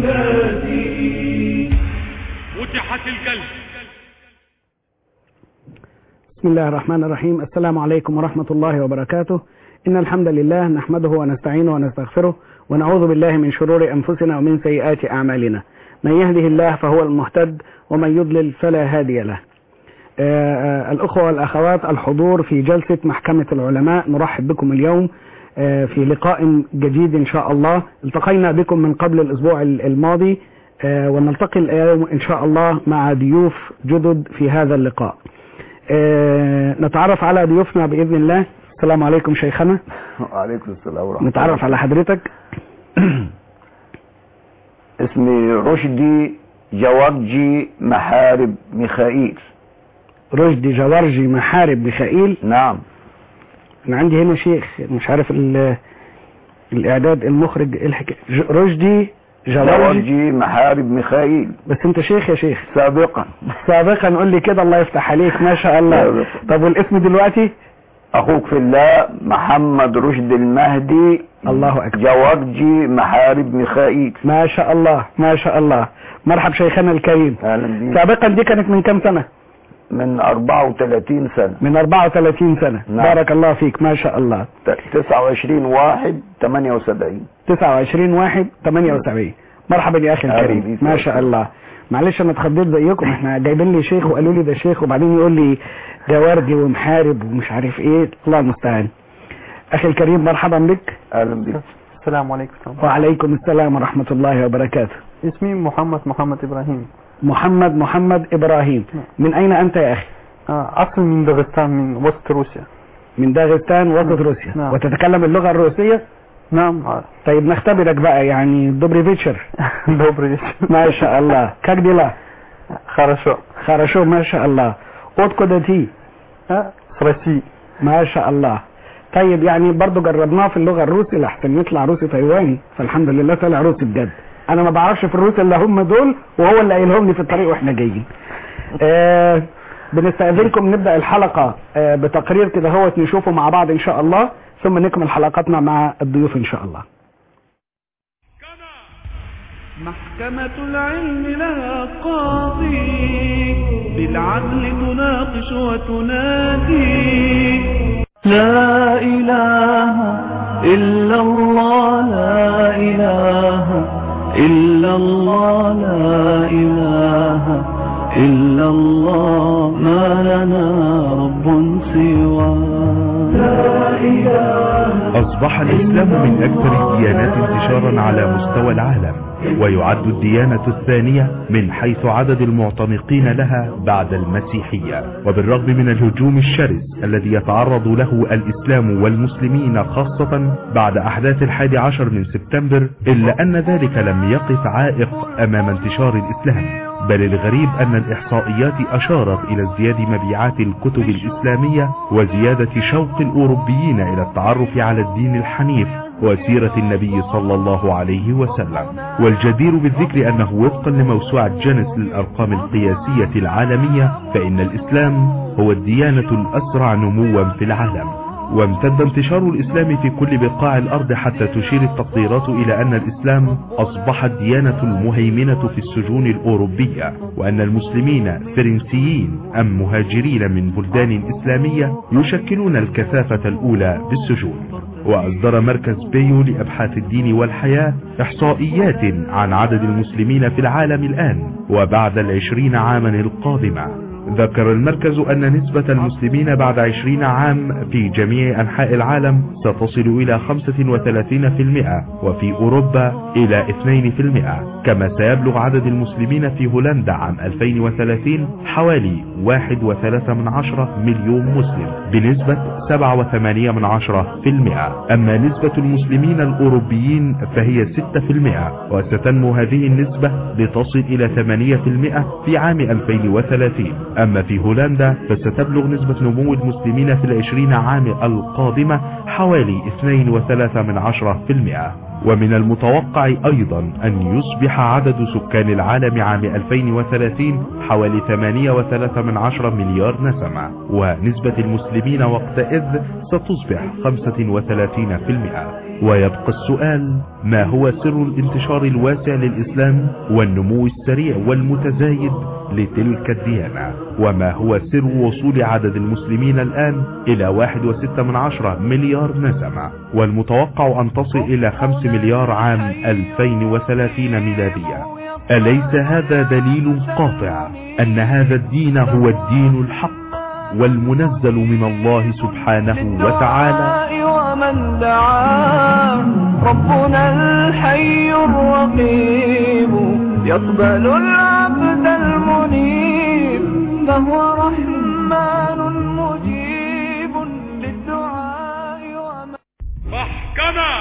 ينادي فتحت الكلب بسم الله الرحمن الرحيم السلام عليكم ورحمة الله وبركاته إن الحمد لله نحمده ونستعينه ونستغفره ونعوذ بالله من شرور أنفسنا ومن سيئات أعمالنا من يهده الله فهو المهتد ومن يضلل فلا هادي له آه، آه، الأخوة والأخوات الحضور في جلسة محكمة العلماء نرحب بكم اليوم آه، في لقاء جديد إن شاء الله التقينا بكم من قبل الأسبوع الماضي آه، ونلتقي اليوم إن شاء الله مع ضيوف جدد في هذا اللقاء آه، نتعرف على ضيوفنا بإذن الله السلام عليكم شيخنا وعليكم السلام ورحمة نتعرف على حضرتك اسمي رشدي جوارجي محارب ميخائيل رشدي جوارجي محارب ميخائيل نعم انا عندي هنا شيخ مش عارف ال- الاعداد المخرج إيه الحكايه ج- رشدي جوارجي جوارجي محارب ميخائيل بس انت شيخ يا شيخ سابقا سابقا قول لي كده الله يفتح عليك ما شاء الله سابقاً. طب والاسم دلوقتي اخوك في الله محمد رشد المهدي الله اكبر جوارجي محارب ميخائيل ما شاء الله ما شاء الله مرحب شيخنا الكريم اهلا بيك سابقا دي كانت من كام سنه من 34 سنة من 34 سنه نعم. بارك الله فيك ما شاء الله ت- 29 واحد 78 29 واحد 78 مرحبا يا اخي أهلا الكريم بيك ما يا شاء أخي. الله معلش انا اتخضيت زيكم احنا جايبين لي شيخ وقالوا لي ده شيخ وبعدين يقول لي ده وردي ومحارب ومش عارف ايه الله المستعان اخي الكريم مرحبا بك اهلا بيك السلام عليكم وعليكم السلام ورحمة الله وبركاته اسمي محمد محمد إبراهيم محمد محمد ابراهيم من اين انت يا اخي آه، أصل من داغستان من وسط روسيا من داغستان وسط روسيا نعم. وتتكلم اللغة الروسية نعم آه. طيب نختبرك بقى يعني دوبري فيتشر добрый ما شاء الله как дела хорошо хорошо ما شاء الله откуда ты آه، с России ما شاء الله طيب يعني برضو جربناه في اللغة الروسي لحسن يطلع روسي تايواني فالحمد لله طلع روسي بجد انا ما بعرفش في الروسي الا هم دول وهو اللي قايلهم لي في الطريق واحنا جايين آه بنستأذنكم نبدأ الحلقة آه بتقرير كده هو نشوفه مع بعض ان شاء الله ثم نكمل حلقاتنا مع الضيوف ان شاء الله محكمة العلم لها قاضي بالعدل تناقش وتنادي لا إله إلا الله لا إله إلا الله لا إله إلا الله ما لنا رب سوى لا إله أصبح الإسلام من أكثر الديانات انتشارا على مستوى العالم ويعد الديانة الثانية من حيث عدد المعتنقين لها بعد المسيحية وبالرغم من الهجوم الشرس الذي يتعرض له الإسلام والمسلمين خاصة بعد أحداث الحادي عشر من سبتمبر إلا أن ذلك لم يقف عائق أمام انتشار الإسلام بل الغريب أن الإحصائيات أشارت إلى ازدياد مبيعات الكتب الإسلامية وزيادة شوق الأوروبيين إلى التعرف على الدين الحنيف وسيرة النبي صلى الله عليه وسلم والجدير بالذكر أنه وفقا لموسوعة جينيس للأرقام القياسية العالمية فإن الإسلام هو الديانة الأسرع نموا في العالم وامتد انتشار الإسلام في كل بقاع الأرض حتى تشير التقديرات إلى أن الإسلام أصبح الديانة المهيمنة في السجون الأوروبية وأن المسلمين فرنسيين أم مهاجرين من بلدان إسلامية يشكلون الكثافة الأولى بالسجون وأصدر مركز بيو لأبحاث الدين والحياة إحصائيات عن عدد المسلمين في العالم الآن وبعد العشرين عاما القادمة ذكر المركز أن نسبة المسلمين بعد عشرين عام في جميع أنحاء العالم ستصل إلى 35% وفي أوروبا إلى 2% كما سيبلغ عدد المسلمين في هولندا عام 2030 حوالي 1.3 من عشرة مليون مسلم بنسبة 7.8% أما نسبة المسلمين الأوروبيين فهي 6% وستنمو هذه النسبة لتصل إلى 8% في عام 2030 أما في هولندا فستبلغ نسبة نمو المسلمين في العشرين عام القادمة حوالي 2.3 من عشرة في المئة ومن المتوقع أيضا أن يصبح عدد سكان العالم عام 2030 حوالي 8.3 من عشرة مليار نسمة ونسبة المسلمين وقتئذ ستصبح 35 في المئة ويبقى السؤال ما هو سر الانتشار الواسع للإسلام والنمو السريع والمتزايد لتلك الديانة وما هو سر وصول عدد المسلمين الآن إلى واحد وستة من عشرة مليار نسمة والمتوقع أن تصل إلى خمس مليار عام 2030 ميلادية أليس هذا دليل قاطع أن هذا الدين هو الدين الحق والمنزل من الله سبحانه وتعالى ومن دعا ربنا الحي الرقيب يقبل العبد المنيب فهو رحمن مجيب للدعاء ومن محكمة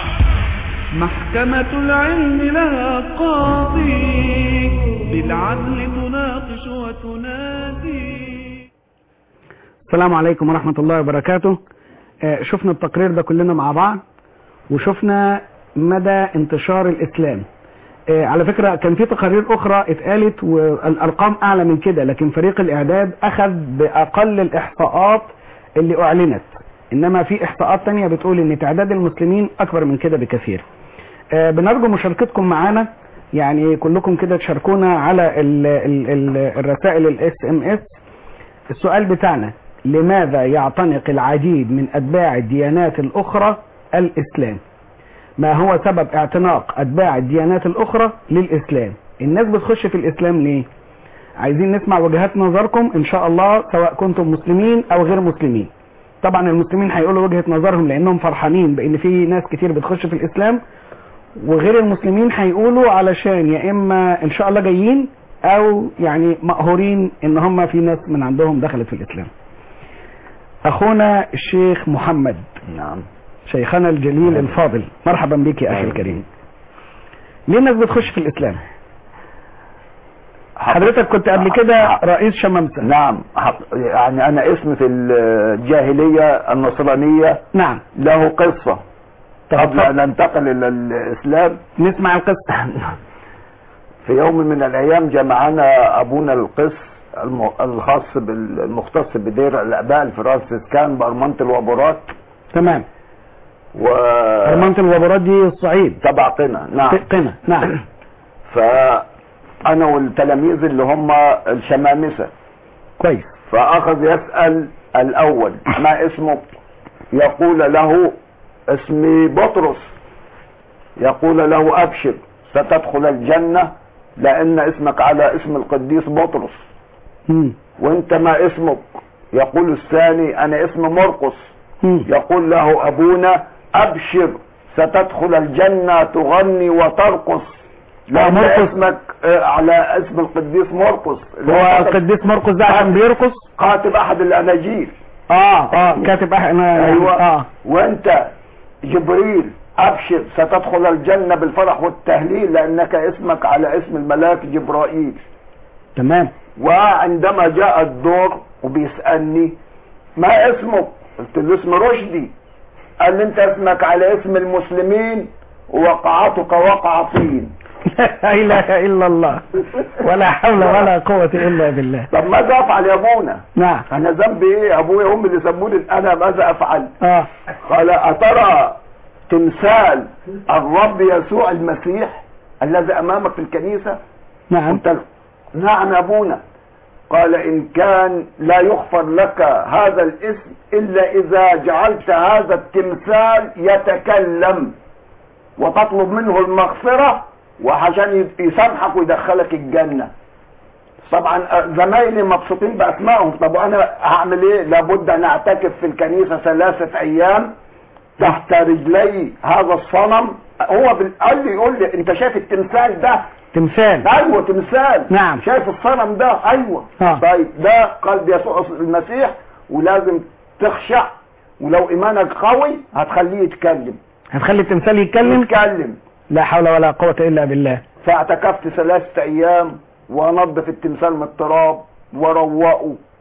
محكمة العلم لها قاضي بالعدل تناقش وتنادي السلام عليكم ورحمة الله وبركاته آه، شفنا التقرير ده كلنا مع بعض وشفنا مدى انتشار الإسلام آه، على فكرة كان في تقارير أخرى اتقالت والأرقام أعلى من كده لكن فريق الإعداد أخذ بأقل الإحصاءات اللي أعلنت إنما في إحصاءات تانية بتقول إن تعداد المسلمين أكبر من كده بكثير آه، بنرجو مشاركتكم معانا يعني كلكم كده تشاركونا على ال ال ال الرسائل الاس ام اس السؤال بتاعنا لماذا يعتنق العديد من أتباع الديانات الأخرى الإسلام ما هو سبب اعتناق أتباع الديانات الأخرى للإسلام الناس بتخش في الإسلام ليه عايزين نسمع وجهات نظركم إن شاء الله سواء كنتم مسلمين أو غير مسلمين طبعا المسلمين هيقولوا وجهة نظرهم لأنهم فرحانين بأن في ناس كتير بتخش في الإسلام وغير المسلمين هيقولوا علشان يا إما إن شاء الله جايين أو يعني مقهورين إن هم في ناس من عندهم دخلت في الإسلام أخونا الشيخ محمد نعم شيخنا الجليل الفاضل مرحبا بك يا أخي الكريم ليه الناس بتخش في الإسلام حضرتك كنت قبل كده رئيس شمامسة نعم حق- يعني انا اسمي في الجاهلية النصرانية نعم له قصة طب قبل اتفضل. ان انتقل الى الاسلام نسمع القصة في يوم من الايام جمعنا ابونا القس الم- الخاص بال- المختص بدير الاباء الفرنسيسكان بارمنة الوبرات تمام و أرمنة الوبرات دي الصعيد تبع قنا نعم قنا نعم فانا والتلاميذ اللي هم الشمامسة كويس فاخذ يسأل الاول ما اسمك يقول له اسمي بطرس يقول له ابشر ستدخل الجنة لان اسمك على اسم القديس بطرس مم. وانت ما اسمك يقول الثاني انا اسم مرقس مم. يقول له ابونا ابشر ستدخل الجنة تغني وترقص لان مرقس. اسمك آه، على اسم القديس مرقس اللي هو كاتب- القديس مرقس ده كان بيرقص كاتب احد الاناجيل اه اه كاتب أح... أنا ايوه اه وانت جبريل ابشر ستدخل الجنة بالفرح والتهليل لانك اسمك على اسم الملاك جبرائيل تمام وعندما جاء الدور وبيسألني ما اسمك قلت له اسم رشدي قال لي انت اسمك على اسم المسلمين ووقعتك وقع طين لا اله الا الله ولا حول ولا قوة الا بالله طب ماذا افعل يا ابونا نعم انا ذنبي ايه ابويا هم اللي سموني انا ماذا افعل اه قال اترى تمثال الرب يسوع المسيح الذي امامك في الكنيسة نعم قلت له نعم يا ابونا قال ان كان لا يغفر لك هذا الاسم الا اذا جعلت هذا التمثال يتكلم وتطلب منه المغفرة وعشان يسامحك ويدخلك الجنة طبعا زمايلي مبسوطين باسمائهم طب وانا هعمل ايه لابد ان اعتكف في الكنيسة ثلاثة ايام تحت رجلي هذا الصنم هو بال- قال لي يقول لي انت شايف التمثال ده تمثال ايوه تمثال نعم. شايف الصنم ده ايوه آه. طيب ده قلب يسوع المسيح ولازم تخشع ولو ايمانك قوي هتخليه يتكلم هتخلي التمثال يتكلم يتكلم لا حول ولا قوة الا بالله فاعتكفت ثلاثة ايام وانضف التمثال من التراب واروقه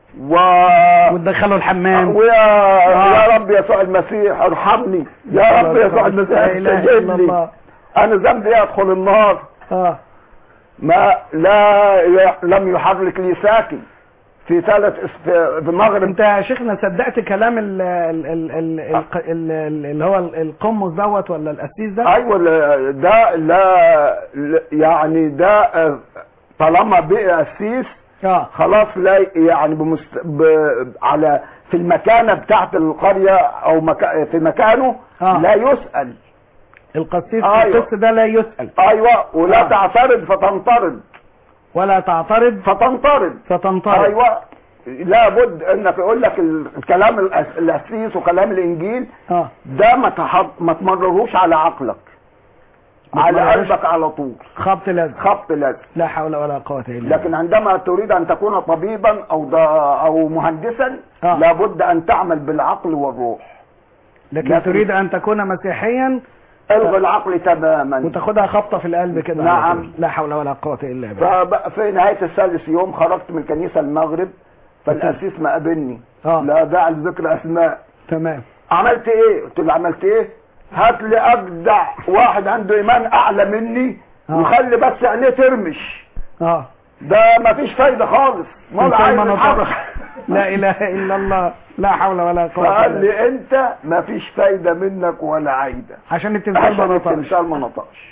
و وتدخله الحمام ويا آه. يا رب يسوع المسيح ارحمني يا رب يسوع المسيح لا اله استجب الا لي الله انا ذنبي إيه ادخل النار اه ما لا ي- لم يحرك لي ساكن في ثلاث اس- في في المغرب انت يا شيخنا صدقت كلام ال ال ال ال ال ال ال اللي هو ال- القمص دوت ولا القسيس ده ايوه لا- ده لا لا- يعني ده آه، طالما بقي قسيس اه خلاص لا يعني بمست... ب... على في المكانه بتاعت القريه او مكا... في مكانه آه. لا يسال القسيس أيوة. القس ده لا يسأل ايوه ولا آه. تعترض فتنطرد ولا تعترض فتنطرد فتنطرد ايوه لابد انك يقول لك الكلام الأس- القسيس وكلام الانجيل اه ده ما تحط ما تمرروش على عقلك ما على تمرروش. قلبك على طول خبط لازم خبط لازم لا حول ولا قوة الا بالله لكن عندما تريد ان تكون طبيبا او دا او مهندسا آه. لابد ان تعمل بالعقل والروح لكن لكن- تريد ان تكون مسيحيا الغي العقل تماما وتاخدها خبطة في القلب كده على نعم. طول. لا حول ولا قوة الا بالله فبقى في نهايه الثالث يوم خرجت من كنيسه المغرب فالقسيس ما قابلني اه لا داعي لذكر اسماء تمام عملت ايه قلت له عملت ايه هات لي اجدع واحد عنده ايمان اعلى مني آه. وخلي بس عينيه ترمش اه ده مفيش فايده خالص ما إنسان عايز ما نطق. يتحرك لا اله الا الله لا حول ولا قوة الا فقال بالله لي انت مفيش فايده منك ولا عايده عشان التمثال عشان ما نطقش التمثال ما نطقش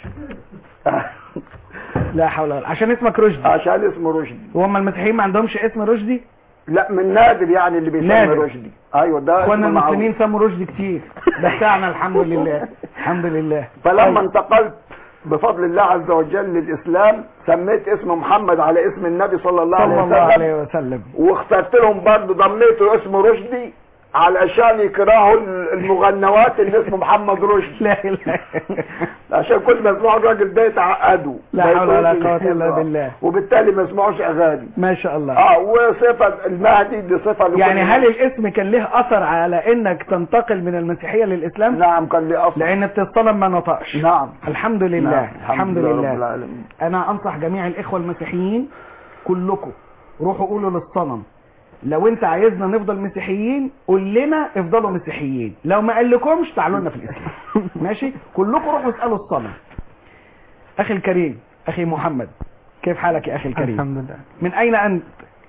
لا حول ولا عشان اسمك رشدي عشان اسمه رشدي وهم المسيحيين ما عندهمش اسم رشدي لا من نادر يعني اللي بيسمي نادر. رشدي ايوه ده اخواننا اسم معروف. المسلمين سموا رشدي كتير ده بتاعنا الحمد لله الحمد لله فلما انتقلت بفضل الله عز وجل للاسلام سميت اسم محمد على اسم النبي صلى الله عليه صلى الله وسلم عليه وسلم واخترت لهم برضه ضميته اسمه رشدي علشان يكرهوا المغنوات اللي اسمه محمد رشدي لا اله عشان كل ما يسمعوا الراجل ده يتعقدوا لا ما حول ولا يقولوش قوة إلا الله. بالله. وبالتالي ما يسمعوش اغاني ما شاء الله اه وصفه المهدي دي صفه لكل يعني هل الناس. الاسم كان له اثر على انك تنتقل من المسيحية للاسلام نعم كان لي اصل لان التصالم ما نطقش نعم الحمد لله نعم. الحمد رب لله العالمين انا انصح جميع الاخوة المسيحيين كلكم روحوا قولوا للصنم لو انت عايزنا نفضل مسيحيين قول لنا افضلوا مسيحيين لو ما قالكمش تعالوا لنا في الاسلام ماشي كلكم روحوا اسالوا الصنم اخي الكريم اخي محمد كيف حالك يا اخي الكريم الحمد لله من اين انت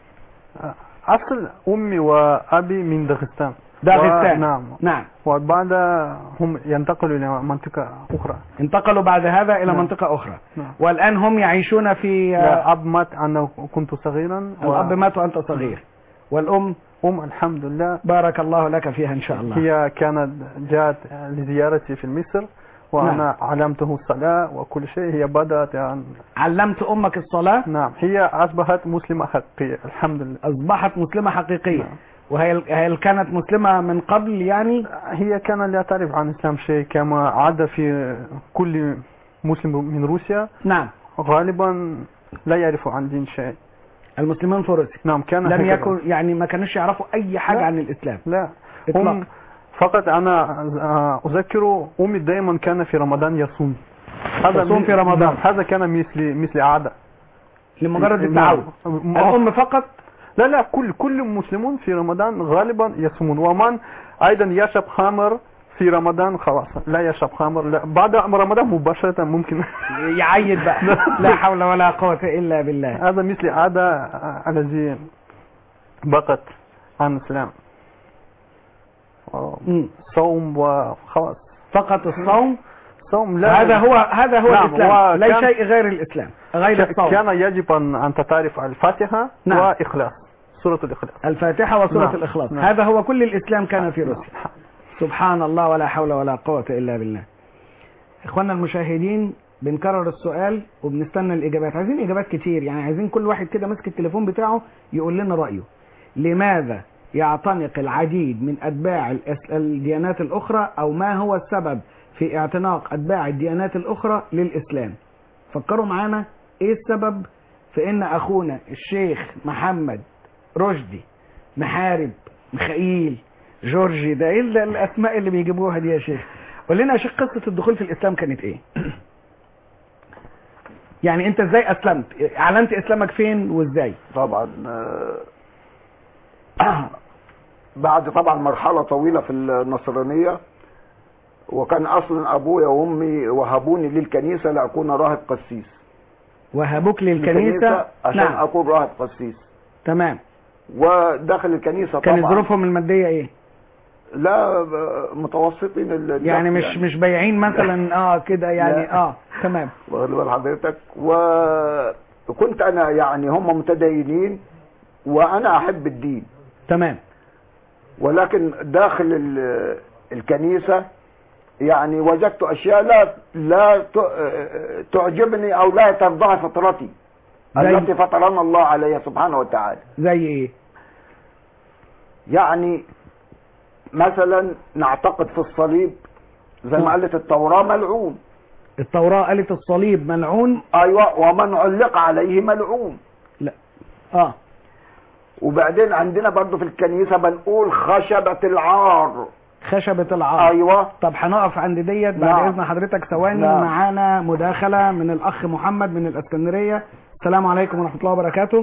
أصل أمي وأبي من داغستان داغستان نعم نعم وبعد هم ينتقلوا إلى منطقة أخرى انتقلوا بعد هذا الى نعم. منطقة اخرى نعم. والان هم يعيشون في لا أب مات أنا كنت صغيرا الاب مات وانت صغير والام أم الحمد لله بارك الله لك فيها ان شاء الله هي كانت جاءت لزيارتي في مصر وأنا نعم. علمته الصلاة وكل شيء هي بدأت يعني علمت امك الصلاة نعم هي أصبحت مسلمة حقيقية الحمد لله اصبحت مسلمة حقيقية نعم. وهي هل كانت مسلمة من قبل يعني هي كانت لا تعرف عن الإسلام شيء كما عاد في كل مسلم من روسيا نعم غالبا لا يعرف عن دين شيء المسلمين في روسيا نعم كان لم هكذا. يكن يعني ما كانوش يعرفوا اي حاجة لا. عن الاسلام لا إطلاقا. هم فقط أنا آه، أذكر أمي دائما كان في رمضان يصوم يصوم من- في رمضان. نعم هذا كان مثل مثل عادة لمجرد نعم. التعود م- الام فقط لا لا كل كل المسلمون في رمضان غالبا يصومون ومن أيضا يشرب خمر في رمضان خلاص لا يشرب خمر لا بعد رمضان مباشرة ممكن يعيد بقى لا حول ولا قوة الا بالله هذا مثل عادة آه، الذي بقت عن الإسلام آه، مم. صوم وخلاص فقط الصوم صوم لا هذا هو هذا هو نعم، الاسلام هو لا كان- شيء غير الاسلام غير ك- الصوم كان يجب أن أن تعرف الفاتحة نعم. وإخلاص سورة الإخلاص الفاتحة وسورة نعم. الإخلاص نعم. هذا هو كل الإسلام كان في روسيا سبحان الله ولا حول ولا قوة إلا بالله إخواننا المشاهدين بنكرر السؤال وبنستنى الإجابات عايزين إجابات كتير يعني عايزين كل واحد كده ماسك التليفون بتاعه يقول لنا رأيه لماذا يعتنق العديد من أتباع الأس- الديانات الأخرى أو ما هو السبب في اعتناق أتباع الديانات الأخرى للإسلام فكروا معانا إيه السبب في إن أخونا الشيخ محمد رشدي محارب مخائيل جورجي ده ايه ال- الاسماء اللي بيجيبوها دي يا شيخ قول لنا يا شيخ قصه الدخول في الاسلام كانت ايه يعني انت ازاي اسلمت اعلنت اسلامك فين وازاي طبعا آه، بعد طبعا مرحلة طويلة في النصرانية وكان اصلا ابويا وامي وهبوني للكنيسة لاكون راهب قسيس وهبوك للكنيسة عشان نعم اكون راهب قسيس تمام وداخل الكنيسة كانت طبعا ظروفهم المادية ايه لا ب- متوسطين ال- يعني الدخل مش مش بايعين مثلا اه كده يعني لا. اه تمام واخد بال حضرتك وكنت انا يعني هم متدينين وانا احب الدين تمام ولكن داخل ال- الكنيسة يعني وجدت اشياء لا لا ت- تعجبني او لا ترضاها فطرتي زي- التي فطرنا الله عليها سبحانه وتعالى زي ايه يعني مثلا نعتقد في الصليب زي ما نعم. قالت التوراة ملعون التوراة قالت الصليب ملعون ايوه ومن علق عليه ملعون لا اه وبعدين عندنا برضو في الكنيسة بنقول خشبة العار خشبة العار ايوه طب هنقف عند ديت بعد نعم. اذن حضرتك ثواني نعم. معانا مداخلة من الاخ محمد من الاسكندرية السلام عليكم ورحمة الله وبركاته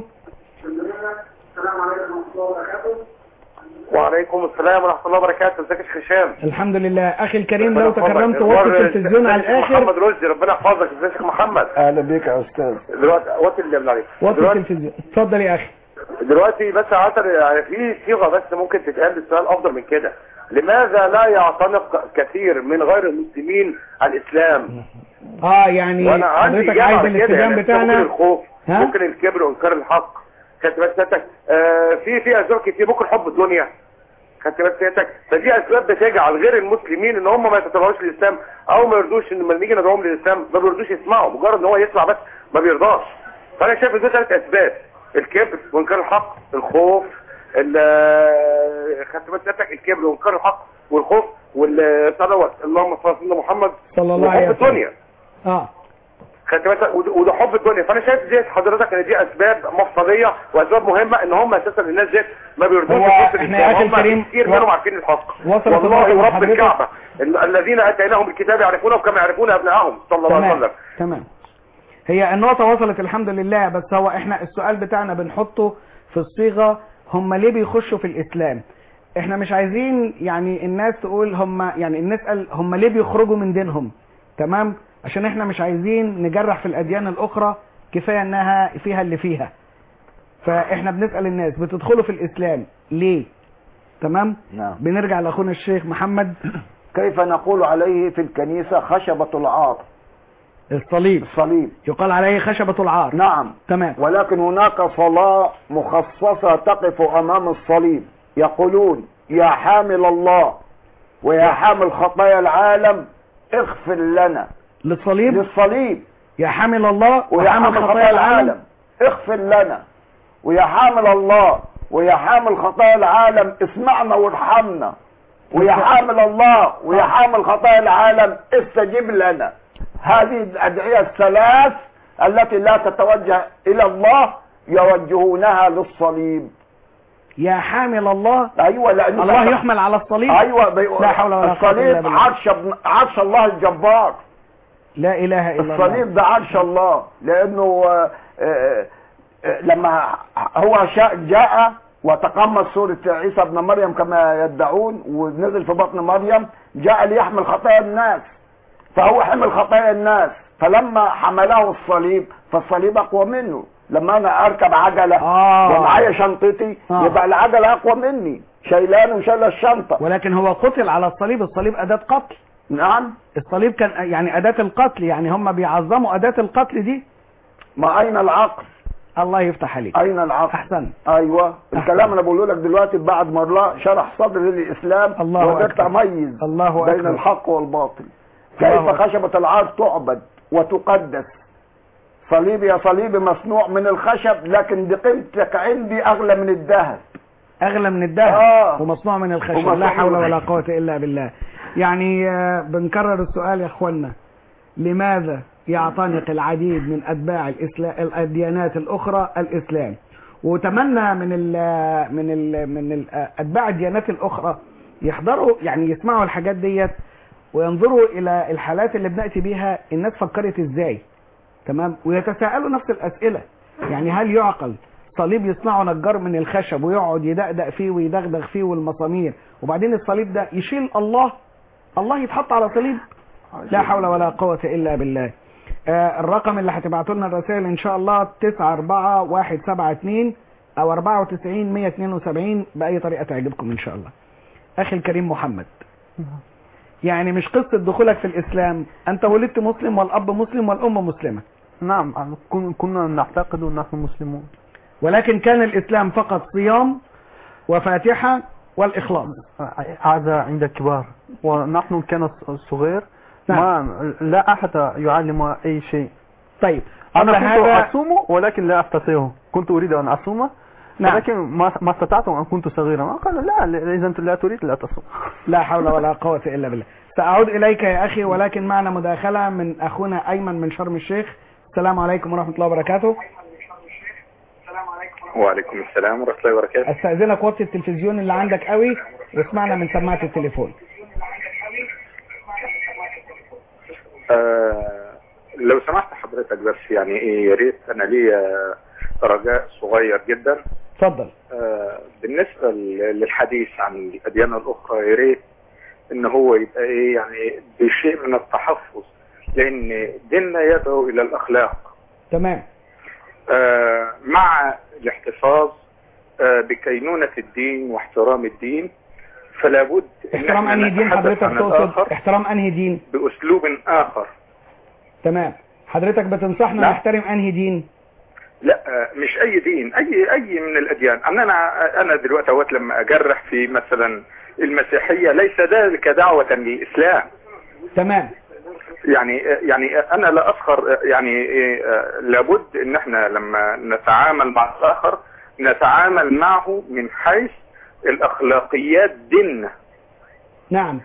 وعليكم السلام ورحمه الله وبركاته ازيك يا شيخ هشام الحمد لله اخي الكريم ربنا لو يحفظك. تكرمت أخبار وطي التلفزيون على الشيخ الاخر محمد رشدي ربنا يحفظك ازيك يا شيخ محمد اهلا بك يا استاذ دلوقتي وطي اللي من عليك وطي دلوقتي, التلفزيون اتفضل يا اخي دلوقتي بس عشان يعني في صيغه بس ممكن تتقال للسؤال افضل من كده لماذا لا يعتنق كثير من غير المسلمين الاسلام اه يعني وانا عندي حضرتك إجابة عايز على كده الاستبيان يعني ممكن بتاعنا الخوف ها؟ ممكن الكبر وانكار الحق خدت بس سيادتك آه في في اسباب كتير ممكن حب الدنيا خدت بس سيادتك فدي اسباب بتجعل غير المسلمين ان هم ما يتطلعوش للاسلام او ما يرضوش ان لما نيجي ندعوهم للاسلام ما بيرضوش يسمعوا مجرد ان هو يسمع بس ما بيرضاش فانا شايف ان دول ثلاث اسباب الكبر وانكار الحق الخوف ال- خدت بس سيادتك الكبر وانكار الحق والخوف والصلوات اللهم صل على سيدنا محمد صلى الله وحب عليه وسلم الدنيا اه خدت بالك وده وده حب الدنيا فانا شايف ديت حضرتك ان دي اسباب مفصليه واسباب مهمه ان هم اساسا الناس ديت ما بيرضوش هو يبصوا إحنا يا للإسلام. أخي هم الكريم كتير و- منهم عارفين الحق وصلت والله النقطة ورب حضرتك. الكعبه ال- الذين اتيناهم الكتاب يعرفونه كما يعرفون ابنائهم صلى الله عليه تمام وسلم تمام هي النقطة وصلت الحمد لله بس هو احنا السؤال بتاعنا بنحطه في الصيغة هم ليه بيخشوا في الاسلام احنا مش عايزين يعني الناس تقول هم يعني نسأل هم ليه بيخرجوا من دينهم تمام عشان احنا مش عايزين نجرح في الاديان الاخرى كفاية انها فيها اللي فيها فاحنا بنسأل الناس بتدخلوا في الاسلام ليه تمام نعم بنرجع لاخونا الشيخ محمد كيف نقول عليه في الكنيسة خشبة العار الصليب الصليب يقال عليه خشبة العار نعم تمام ولكن هناك صلاة مخصصة تقف أمام الصليب يقولون يا حامل الله ويا حامل خطايا العالم اغفر لنا للصليب للصليب يا حامل الله ويا وحامل حامل خطايا العالم اغفر لنا ويا حامل الله ويا حامل خطايا العالم اسمعنا وارحمنا ويا حامل الله ويا حامل خطايا العالم استجب لنا هذه الأدعية الثلاث التي لا تتوجه إلى الله يوجهونها للصليب يا حامل الله أيوة لأن الله يحمل على الصليب أيوة بيقول لا حول ولا قوة إلا الصليب بالله. عرش ابن- عرش الله الجبار لا اله الا الله الصليب ده عرش الله لانه آه، آه، آه، لما هو شاء جاء وتقمص صورة عيسى ابن مريم كما يدعون ونزل في بطن مريم جاء ليحمل خطايا الناس فهو حمل خطايا الناس فلما حمله الصليب فالصليب اقوى منه لما انا اركب عجلة آه. ومعايا شنطتي آه. يبقى العجلة اقوى مني شايلان وشايل الشنطة ولكن هو قتل على الصليب الصليب اداة قتل نعم الصليب كان يعني اداة القتل يعني هم بيعظموا اداة القتل دي ما اين العقل الله يفتح عليك اين العقل احسن ايوه الكلام انا بقوله لك دلوقتي بعد ما الله شرح صدري للاسلام الله وقدرت أكبر. اميز الله بين أكبر. الحق والباطل الله كيف أكبر. خشبة العار تعبد وتقدس صليبي يا صليبي مصنوع من الخشب لكن دي قيمتك عندي اغلى من الذهب اغلى من الذهب آه. ومصنوع من الخشب ومصنوع لا من حول ولا الخشب. قوة الا بالله يعني آه، بنكرر السؤال يا اخوانا لماذا يعتنق العديد من اتباع الإسلا- الاديانات الاخرى الاسلام وتمنى من ال من ال من ال اتباع الديانات الاخرى يحضروا يعني يسمعوا الحاجات ديت وينظروا الى الحالات اللي بناتي بيها الناس فكرت ازاي تمام ويتساءلوا نفس الاسئله يعني هل يعقل صليب يصنعه نجار من الخشب ويقعد يدقدق فيه ويدغدغ فيه والمسامير وبعدين الصليب ده يشيل الله الله يتحط على صليب لا حول ولا قوة إلا بالله آه الرقم اللي هتبعتوا لنا الرسائل إن شاء الله 94172 أو 94 172 بأي طريقة تعجبكم إن شاء الله أخي الكريم محمد يعني مش قصة دخولك في الإسلام أنت ولدت مسلم والأب مسلم والأم مسلمة نعم كن- كنا نعتقد نحن مسلمون ولكن كان الإسلام فقط صيام وفاتحة والإخلاص هذا عند الكبار ونحن كان صغير نعم. ما لا أحد يعلم أي شيء طيب قبل أنا كنت هذا أصوم ولكن لا أستطيع كنت أريد أن أصوم نعم. ولكن ما ما استطعت أن كنت صغيرا قالوا لا إذا أنت لا تريد لا تصوم لا حول ولا قوة إلا بالله سأعود إليك يا أخي ولكن معنا مداخلة من أخونا أيمن من شرم الشيخ السلام عليكم ورحمة الله وبركاته وعليكم السلام ورحمة الله وبركاته أستأذنك وطي التلفزيون اللي عندك قوي واسمعنا من سماعة التليفون آه لو سمحت حضرتك بس يعني ايه يا ريت انا ليا رجاء صغير جدا اتفضل آه بالنسبة ل- للحديث عن الأديان الأخرى يا ريت إن هو يبقى إيه يعني بشيء من التحفظ لأن ديننا يدعو إلى الأخلاق تمام آه مع الاحتفاظ آه بكينونة الدين واحترام الدين فلا بد إن احترام إحنا أنهي دين نتحدث حضرتك عن تقصد الآخر احترام أنهي دين بأسلوب آخر تمام حضرتك بتنصحنا نعم. نحترم أنهي دين لا آه، مش اي دين اي اي من الاديان انا انا انا دلوقتي اهوت لما اجرح في مثلا المسيحيه ليس ذلك دعوه للاسلام تمام يعني يعني انا لا اسخر يعني آه، لابد ان احنا لما نتعامل مع الاخر نتعامل معه من حيث الاخلاقيات ديننا نعم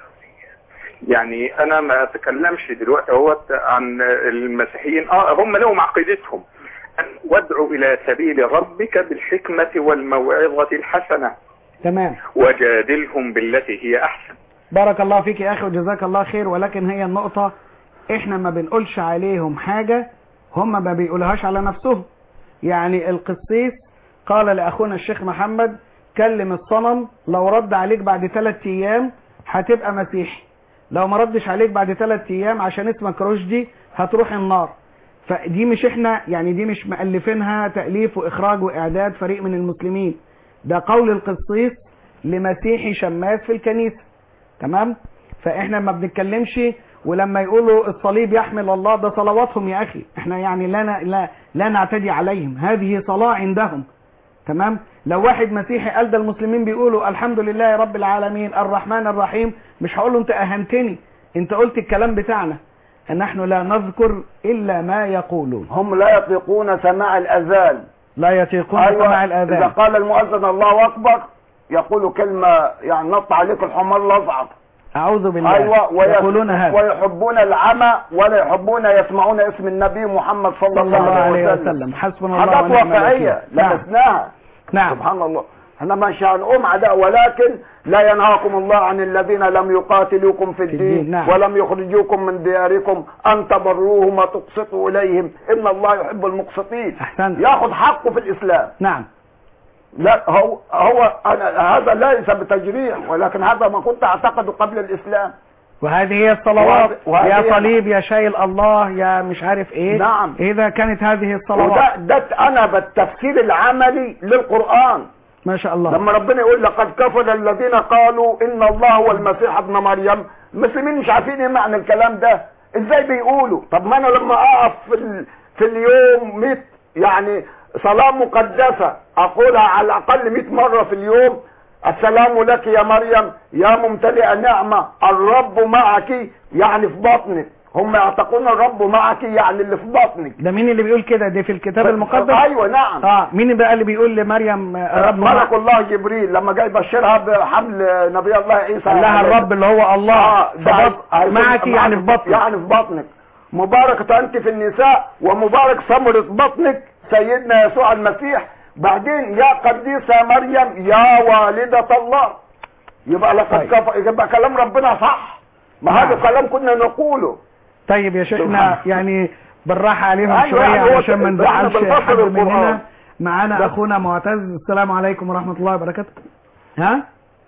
يعني انا ما اتكلمش دلوقتي اهوت عن المسيحيين اه هم لهم عقيدتهم وادعو الى سبيل ربك بالحكمة والموعظة الحسنة تمام وجادلهم بالتي هي احسن بارك الله فيك يا اخي وجزاك الله خير ولكن هي النقطة احنا ما بنقولش عليهم حاجة هم ما بيقولهاش على نفسهم يعني القسيس قال لأخونا الشيخ محمد كلم الصنم لو رد عليك بعد ثلاث ايام هتبقى مسيحي لو ما ردش عليك بعد ثلاث ايام عشان اسمك رشدي هتروح النار فدي مش احنا يعني دي مش مؤلفينها تأليف واخراج واعداد فريق من المسلمين ده قول القسيس لمسيحي شماس في الكنيسة تمام فاحنا ما بنتكلمش ولما يقولوا الصليب يحمل الله ده صلواتهم يا اخي احنا يعني لا ن- لا لا نعتدي عليهم هذه صلاة عندهم تمام لو واحد مسيحي قال ده المسلمين بيقولوا الحمد لله رب العالمين الرحمن الرحيم مش هقول له انت اهنتني انت قلت الكلام بتاعنا ان نحن لا نذكر الا ما يقولون هم لا يطيقون سماع الأذان لا يطيقون سماع إذا الاذان قال المؤذن الله أكبر يقول كلمة يعني نط عليك الحمار الأصعب اعوذ بالله أيوة ويح- يقولون هذا ويحبون العمى ولا يحبون يسمعون اسم النبي محمد صلى صلى الله الله عليه عليه وسلم وسلم حسبنا الله حاجات ونعم واقعية الوكيل نعم لمسناها نعم سبحان الله احنا مش هنقوم عداء ولكن لا ينهاكم الله عن الذين لم يقاتلوكم في الدين, الدين، نعم. ولم يخرجوكم من دياركم ان تبروهم وتقسطوا اليهم ان الله يحب المقسطين احسنت ياخذ حقه في الاسلام نعم لا هو هو أنا هذا ليس بتجريح ولكن هذا ما كنت اعتقده قبل الاسلام وهذه هي الصلوات وهذه- وهذه يا هي- صليب يا شايل الله يا مش عارف ايه نعم. اذا كانت هذه الصلوات وده ده انا بالتفسير العملي للقران ما شاء الله لما ربنا يقول لقد كفر الذين قالوا ان الله هو المسيح ابن مريم المسلمين مش عارفين ايه معنى الكلام ده ازاي بيقولوا طب ما انا لما اقف في, ال... في اليوم 100 يعني صلاة مقدسة اقولها على الاقل 100 مرة في اليوم السلام لك يا مريم يا ممتلئة نعمة الرب معك يعني في بطنك هم يعتقون الرب معك يعني اللي في بطنك ده مين اللي بيقول كده دي في الكتاب المقدس ايوه نعم اه مين بقى اللي بيقول لمريم آه، الرب ملك معك؟ الله جبريل لما جاي يبشرها بحمل نبي الله عيسى قال لها الرب اللي هو الله آه، في ده بط- هيكون معك يعني في بطنك يعني في بطنك مباركة أنت في النساء ومبارك ثمرة بطنك سيدنا يسوع المسيح بعدين يا قديسة مريم يا والدة الله يبقى لقد طيب. كفر يبقى كلام ربنا صح ما نعم. هذا كلام كنا نقوله طيب يا شيخنا سبحان. يعني بالراحة عليهم أيوة، شوية يعني هو علشان ما إحنا نزعلش بنفسر حد القرآن. مننا معانا اخونا معتز السلام عليكم ورحمة الله وبركاته ها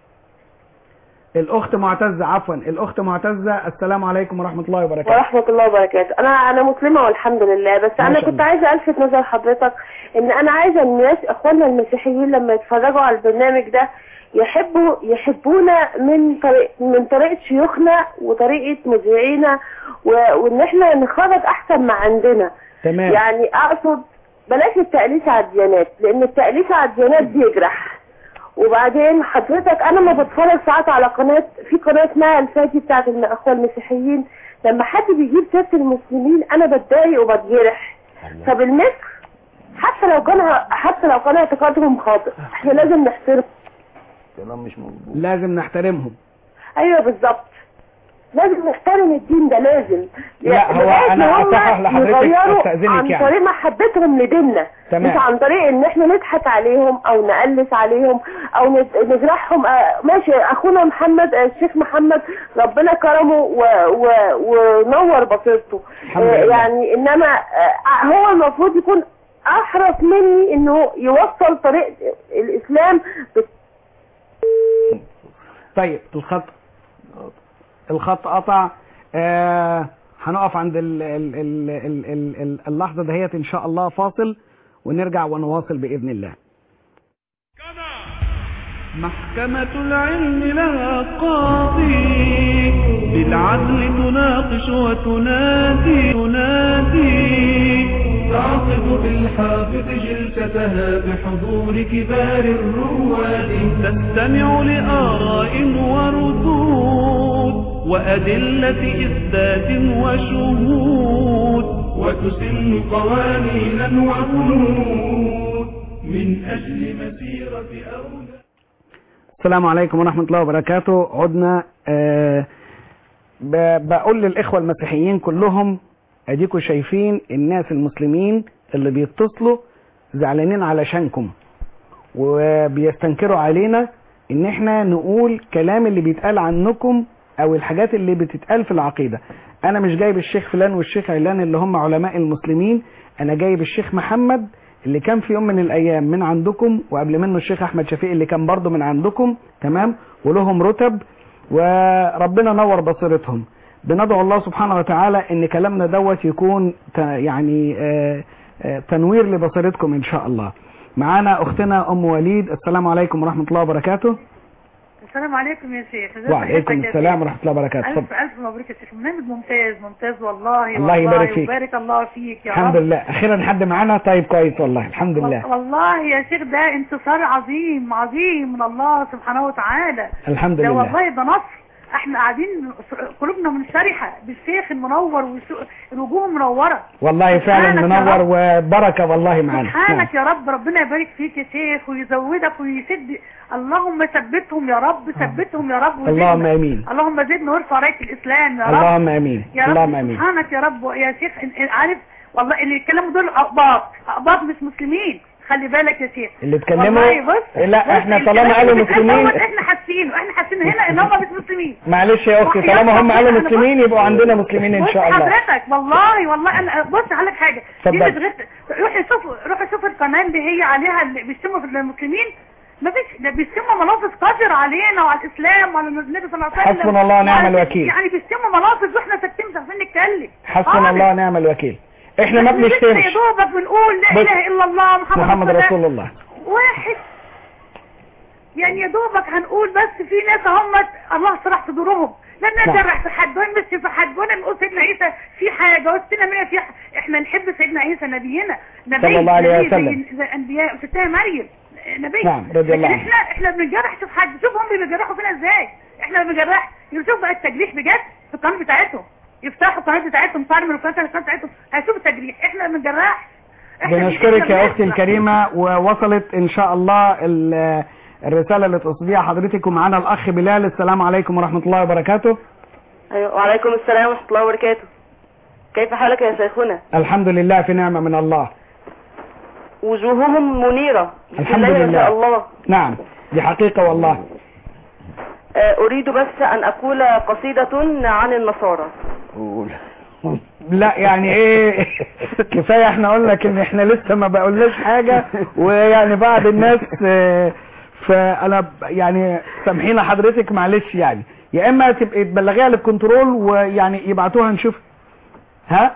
الاخت معتزة عفوا الاخت معتزة السلام عليكم ورحمة الله وبركاته ورحمة الله وبركاته أنا أنا مسلمة والحمد لله بس ما أنا شاء كنت الله. عايزة ألفت نظر حضرتك إن أنا عايزة الناس إخواننا المسيحيين لما يتفرجوا على البرنامج ده يحبوا يحبونا من طريق من طريقة شيوخنا وطريقة مذيعينا و- وإن إحنا نخرج أحسن ما عندنا تمام يعني أقصد بلاش التأليس على الديانات لأن التأليس على الديانات بيجرح وبعدين حضرتك انا ما بتفرج ساعات على قناه في قناه اسمها الفاتي بتاعت الاخوه المسيحيين لما حد بيجيب سيره المسلمين انا بتضايق وبتجرح فبالمثل حتى لو كان حتى لو كان اعتقادهم خاطئ احنا لازم نحترم كلام مش موجود لازم نحترمهم ايوه بالظبط لازم نحترم الدين ده لازم لا، هو لغاية أنا ما هم أصحح لحضرتك يغيروا أستأذنك عن يعني. طريق محبتهم لديننا تمام. مش عن طريق ان احنا نضحك عليهم او نقلس عليهم او نت- نجرحهم آه، ماشي اخونا محمد آه، الشيخ محمد ربنا كرمه و- و- ونور بصيرته الحمد آه، لله. يعني انما آه، هو المفروض يكون احرص مني انه يوصل طريق الاسلام بت- طيب الخط الخط قطع آه هنقف عند ال ال ال ال ال ال اللحظة دهيت ان شاء الله فاصل ونرجع ونواصل بإذن الله محكمة العلم لها قاضي بالعدل تناقش وتنادي تنادي تعقد بالحافظ جلستها بحضور كبار الرواد تستمع لآراء وردود وأدلة إثبات وشهود وتسن قوانينا وبنود من أجل مسيرة أولاد السلام عليكم ورحمة الله وبركاته عدنا آه ب- بقول للإخوة المسيحيين كلهم أديكوا شايفين الناس المسلمين اللي بيتصلوا زعلانين علشانكم وبيستنكروا علينا ان احنا نقول كلام اللي بيتقال عنكم او الحاجات اللي بتتقال في العقيدة انا مش جايب الشيخ فلان والشيخ علان اللي هم علماء المسلمين انا جايب الشيخ محمد اللي كان في يوم من الايام من عندكم وقبل منه الشيخ احمد شفيق اللي كان برضه من عندكم تمام ولهم رتب وربنا نور بصيرتهم بندعو الله سبحانه وتعالى ان كلامنا دوت يكون ت- يعني آه، آه، تنوير لبصيرتكم ان شاء الله معانا اختنا ام وليد السلام عليكم ورحمه الله وبركاته السلام عليكم يا شيخ ازي وعليكم حضرتك يا السلام شيخ؟ ورحمه الله وبركاته ألف اتفضل ألف مبروك يا شيخ برنامج ممتاز ممتاز والله الله والله يبارك فيك. وبارك الله فيك يا الحمد رب لله اخيرا حد معانا طيب كويس والله الحمد لله والله يا شيخ ده انتصار عظيم عظيم من الله سبحانه وتعالى الحمد ده لله والله ده نصر احنا قاعدين قلوبنا منشرحة بالشيخ المنور والوجوه منورة والله فعلا سبحانك يا منور رب. وبركه والله معانا نعم. سبحانك يا رب ربنا يبارك فيك يا شيخ ويزودك ويسد اللهم ثبتهم يا رب ثبتهم يا رب وزدنا. اللهم امين اللهم زدنا وارفع رايه الاسلام يا رب اللهم امين يا رب اللهم امين سبحانك يا رب يا شيخ إن- إن- عارف والله اللي يتكلموا دول اقباط اقباط مش مسلمين خلي بالك يا شيخ اللي اتكلموا والله بص لا بص احنا الكلام طالما قالوا اللي بيتقال مسلمين دوت احنا حاسينه احنا حاسين هنا ان هم مش مسلمين معلش يا اختي وحياة طالما هم ربنا قالوا أنا بص- مسلمين يبقوا عندنا مسلمين ان بص شاء الله حضرتك والله والله انا بص هقول لك حاجه دي اتفضل. مش غير روحي شوف روحي شوف القناه اللي هي عليها اللي بيشتموا في المسلمين ما فيش ده بيشتموا ملافظ قذر علينا وعلى الاسلام وعلى النبي صلى الله عليه وسلم حسبنا الله ونعم وعلى- الوكيل. يعني بيشتموا ملافظ واحنا ساكتين مش عارفين نتكلم حسبنا خالص. الله ونعم الوكيل احنا ما إحنا لسه بنشتمش يا دوبك بنقول لا بص. اله الا الله محمد, محمد رسول الله واحد يعني يا دوبك هنقول بس في ناس هم الله شرح صدورهم لا نعم. نجرح في حد مش في حد ولا نقول سيدنا عيسى في حاجه وسيدنا مريم في ح- احنا نحب سيدنا عيسى نبينا نبي صلى الله عليه نبي زي- وسلم. زي الانبياء وستنا مريم نبي نعم، رضي الله لكن عنه. احنا احنا بنجرح شوف حد شوف هم بيجرحوا فينا ازاي احنا بنجرح شوف بقى التجريح بجد في القناه بتاعتهم يفتحوا القناه بتاعتهم صار من القناه القناه بتاعتهم هيشوفوا التجريح احنا ما بنجرحش إحنا بنشكرك إحنا يا اختي بنسمع. الكريمه ووصلت ان شاء الله ال- الرساله اللي تصديها حضرتك ومعانا الاخ بلال السلام عليكم ورحمه الله وبركاته ايوه وعليكم السلام ورحمه الله وبركاته كيف حالك يا شيخنا الحمد لله في نعمه من الله وجوههم منيره بسم الحمد الله ما لله. شاء الله نعم دي حقيقه والله آه، اريد بس ان اقول قصيده عن النصارى قول لا يعني ايه كفايه احنا قلنا لك ان احنا لسه ما بقولناش حاجه ويعني بعض الناس آه، فانا ب- يعني سامحينا حضرتك معلش يعني يا اما تبقى تبلغيها للكنترول ويعني يبعتوها نشوف ها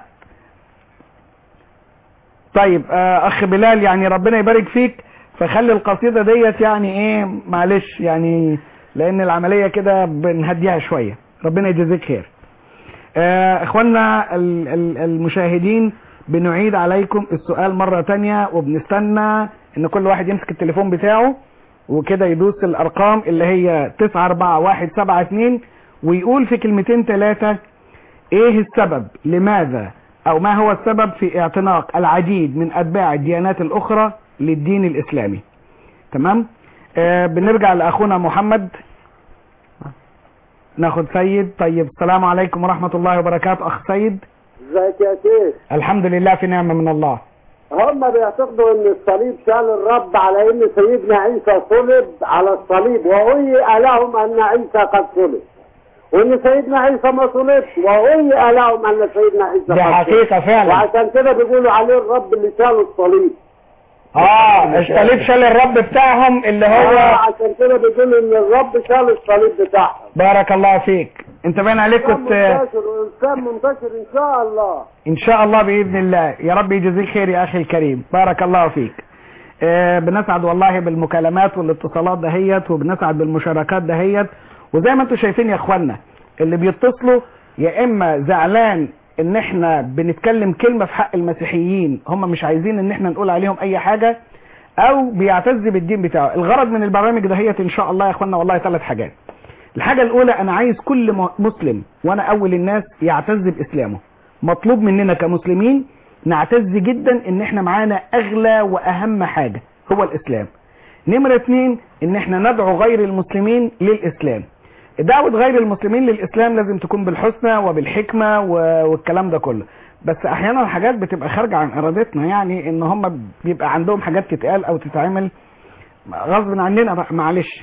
طيب آه، اخ بلال يعني ربنا يبارك فيك فخلي القصيده ديت يعني ايه معلش يعني لان العمليه كده بنهديها شويه ربنا يجازيك خير آه، اخواننا ال- ال- المشاهدين بنعيد عليكم السؤال مرة تانية وبنستنى ان كل واحد يمسك التليفون بتاعه وكده يدوس الارقام اللي هي 941172 ويقول في كلمتين ثلاثة ايه السبب لماذا او ما هو السبب في اعتناق العديد من اتباع الديانات الاخرى للدين الاسلامي تمام آه بنرجع لاخونا محمد ناخد سيد طيب السلام عليكم ورحمة الله وبركاته اخ سيد ازيك يا شيخ الحمد لله في نعمة من الله هم بيعتقدوا ان الصليب شال الرب على ان سيدنا عيسى صلب على الصليب وهيئ لهم ان عيسى قد صلب وان سيدنا عيسى ما صلبش وهيئ لهم ان سيدنا عيسى دي قد حقيقة صلب. فعلا. وعشان كده بيقولوا عليه الرب اللي شال الصليب اه الصليب شال الرب بتاعهم اللي آه، هو عشان كده بيقولوا ان الرب شال الصليب بتاعهم بارك الله فيك انت باين عليك كنت منتشر وانسان منتشر ان شاء الله ان شاء الله باذن الله يا رب يجزيك خير يا اخي الكريم بارك الله فيك آه بنسعد والله بالمكالمات والاتصالات دهيت وبنسعد بالمشاركات دهيت وزي ما انتم شايفين يا اخوانا اللي بيتصلوا يا اما زعلان ان احنا بنتكلم كلمة في حق المسيحيين هم مش عايزين ان احنا نقول عليهم اي حاجة او بيعتز بالدين بتاعه الغرض من البرامج دهيت ان شاء الله يا اخوانا والله ثلاث حاجات الحاجة الاولى انا عايز كل م- مسلم وانا اول الناس يعتز باسلامه مطلوب مننا كمسلمين نعتز جدا ان احنا معانا اغلى واهم حاجة هو الاسلام نمرة اتنين ان احنا ندعو غير المسلمين للاسلام دعوة غير المسلمين للاسلام لازم تكون بالحسنى وبالحكمة و- والكلام ده كله بس احيانا الحاجات بتبقى خارجة عن ارادتنا يعني ان هم بيبقى عندهم حاجات تتقال او تتعمل غصب عننا بقى معلش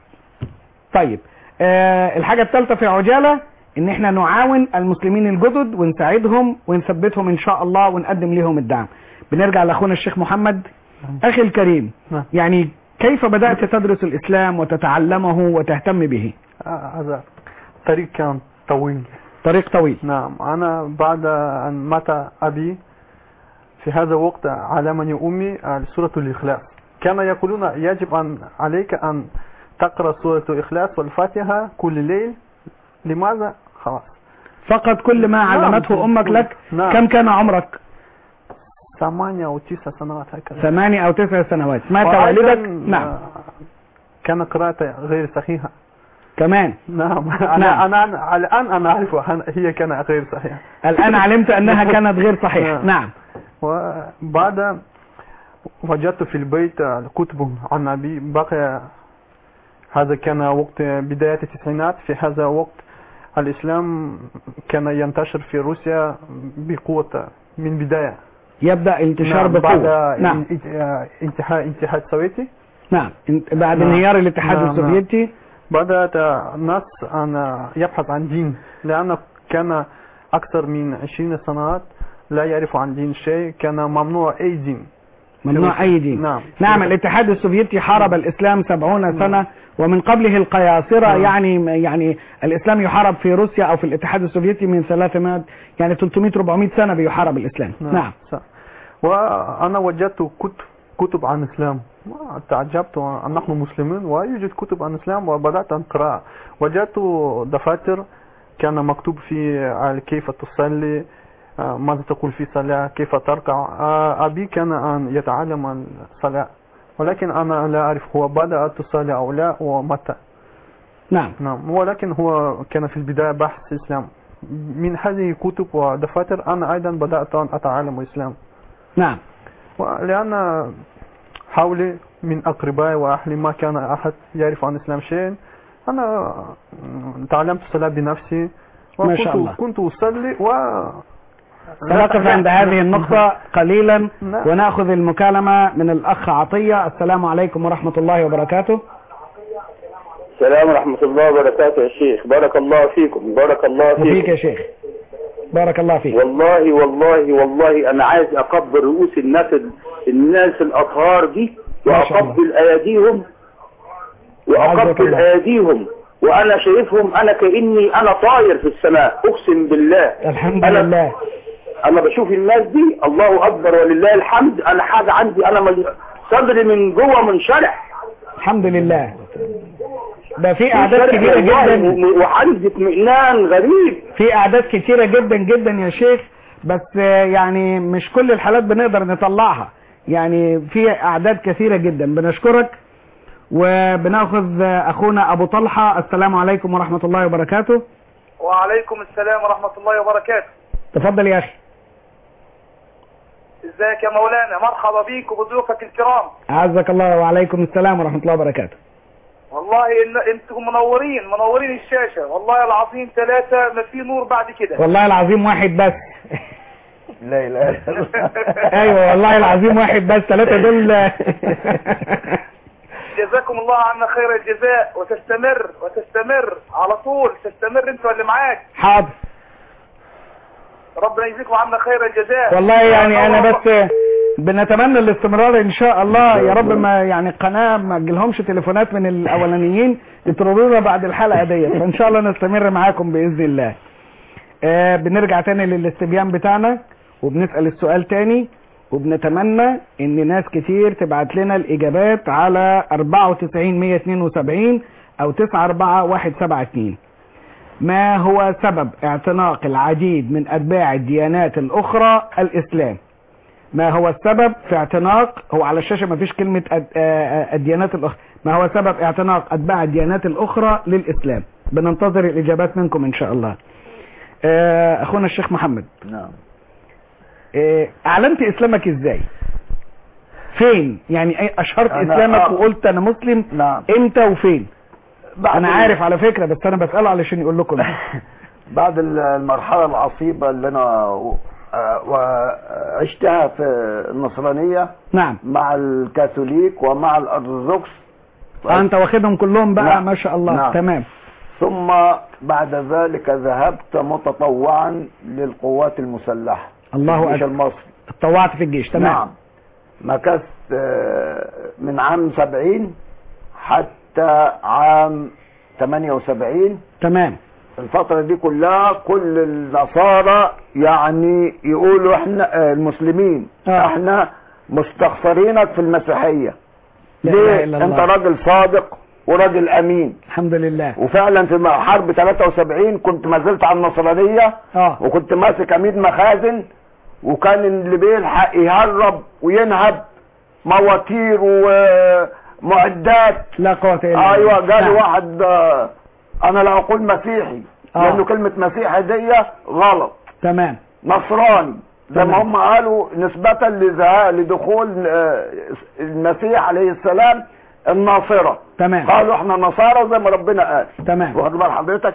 طيب آه الحاجة الثالثة في عجالة ان احنا نعاون المسلمين الجدد ونساعدهم ونثبتهم ان شاء الله ونقدم لهم الدعم بنرجع لاخونا الشيخ محمد اخي الكريم نعم. يعني كيف بدأت تدرس الاسلام وتتعلمه وتهتم به آه، هذا طريق كان طويل طريق طويل نعم أنا بعد أن مات أبي في هذا الوقت علمني أمي آه، سورة الإخلاص كان يقولون يجب أن عليك أن تقرأ سورة الإخلاص والفاتحة كل ليل لماذا؟ خلاص فقط كل ما نعم. علمته امك لك نعم. كم كان عمرك ثمانية أو تسع سنوات هكذا ثمانية او تسع سنوات مات وأيضاً، والدك نعم آه، كان قراءة غير صحيحة كمان نعم أنا نعم. أنا الآن أنا أعرف أن هي كان غير صحيحة الان علمت انها كانت غير صحيحة نعم. نعم وبعد وجدت في البيت الكتب عن أبي بقي هذا كان وقت بداية التسعينات في هذا وقت الإسلام كان ينتشر في روسيا بقوة من بداية يبدأ انتشار نعم، بقوة بعد نعم انتهاء الاتحاد السوفيتي نعم انت- بعد نعم. انهيار الاتحاد نعم، السوفيتي بدأت الناس أن يبحث عن دين لأن كان أكثر من 20 سنوات لا يعرف عن دين شيء كان ممنوع أي دين ممنوع اي دين نعم نعم الاتحاد السوفيتي حارب الاسلام سبعون سنة ومن قبله القياصرة نعم. يعني يعني الاسلام يحارب في روسيا او في الاتحاد السوفيتي من 300 يعني 300 400 سنة بيحارب الاسلام نعم صح. وأنا وجدت كتب كتب عن الإسلام تعجبت أن نحن مسلمين ويوجد كتب عن الإسلام وبدأت أن أقرأ وجدت دفاتر كان مكتوب في كيف تصلي آه، ماذا تقول في صلاة كيف تركع آه، أبي كان أن يتعلم الصلاة ولكن أنا لا أعرف هو بدأ تصلي أو لا ومتى نعم نعم ولكن هو كان في البداية بحث الإسلام من هذه الكتب ودفاتر أنا أيضا بدأت أن أتعلم الإسلام نعم لأن حولي من أقربائي وأهلي ما كان أحد يعرف عن الإسلام شيء أنا تعلمت الصلاة بنفسي ما شاء وكنت- الله. كنت أصلي و سنقف عند هذه النقطة قليلا نعم. ونأخذ المكالمة من الأخ عطية السلام عليكم ورحمة الله وبركاته السلام ورحمة الله وبركاته يا شيخ بارك الله فيكم بارك الله وفيك فيكم يا شيخ بارك الله فيك والله والله والله انا عايز اقبل رؤوس الناس الناس الاطهار دي ما شاء الله. واقبل اياديهم عزك واقبل الله. اياديهم وانا شايفهم انا كاني انا طاير في السماء اقسم بالله الحمد أنا- لله انا بشوف الناس دي الله اكبر ولله الحمد انا حاجه عندي انا مل- صدري من جوه منشرح الحمد لله ده في اعداد منشرح كبيره والله جدا و- وعندي اطمئنان غريب في اعداد كتيره جدا جدا يا شيخ بس آه، يعني مش كل الحالات بنقدر نطلعها يعني في اعداد كثيره جدا بنشكرك وبناخذ آه، اخونا ابو طلحه السلام عليكم ورحمه الله وبركاته وعليكم السلام ورحمة الله وبركاته تفضل يا اخي ازيك يا مولانا مرحبا بيك وبضيوفك الكرام اعزك الله وعليكم السلام ورحمه الله وبركاته والله إن انتم منورين منورين الشاشة والله العظيم ثلاثة ما في نور بعد كده والله العظيم واحد بس لا اله الا الله ايوه والله العظيم واحد بس ثلاثه دول جزاكم الله عنا خير الجزاء وتستمر وتستمر على طول تستمر انت واللي معاك حاضر ربنا يجزيكم عنا خير الجزاء والله يعني انا بس بنتمنى الاستمرار ان شاء الله يا رب ما يعني القناه ما تجيلهمش تليفونات من الاولانيين يطردونا بعد الحلقه ديت فان شاء الله نستمر معاكم باذن الله آه بنرجع تاني للاستبيان بتاعنا وبنسال السؤال تاني وبنتمنى ان ناس كتير تبعت لنا الاجابات على 94 172 او 94172 ما هو سبب اعتناق العديد من اتباع الديانات الاخرى الاسلام ما هو السبب في اعتناق هو على الشاشة ما فيش كلمة أد- آه، آه، الديانات الأخرى ما هو سبب اعتناق أتباع الديانات الأخرى للإسلام بننتظر الإجابات منكم إن شاء الله آه، أخونا الشيخ محمد نعم آه، أعلنت إسلامك إزاي فين يعني أي- أشهرت أنا- إسلامك آه. وقلت أنا مسلم نعم إمتى وفين بعد أنا ال- عارف على فكرة بس أنا بسأله علشان يقول لكم بعد ال- المرحلة العصيبة اللي أنا و- آه، وعشتها في النصرانية نعم مع الكاثوليك ومع الأرثوذكس آه، أنت واخدهم كلهم بقى نعم. ما شاء الله نعم. تمام ثم بعد ذلك ذهبت متطوعا للقوات المسلحة الله الجيش أكبر المصري اتطوعت في الجيش تمام نعم مكثت آه، من عام 70 حتى عام 78 تمام الفترة دي كلها كل النصارى يعني يقولوا احنا آه، المسلمين آه. احنا مستخسرينك في المسيحية لا إله ليه إلا انت الله. راجل صادق وراجل امين الحمد لله وفعلا في حرب 73 كنت ما زلت على النصرانية اه وكنت ماسك عميد مخازن وكان اللي بيلحق يهرب وينهب مواتير ومعدات لا قوة إلا بالله ايوه جالي نعم. واحد آه، انا لا اقول مسيحي آه. لانه كلمة مسيحي دي غلط تمام نصراني زي ما تمام. هم قالوا نسبة لذها- لدخول آه، المسيح عليه السلام الناصرة تمام قالوا احنا نصارى زي ما ربنا قال تمام واخد بال حضرتك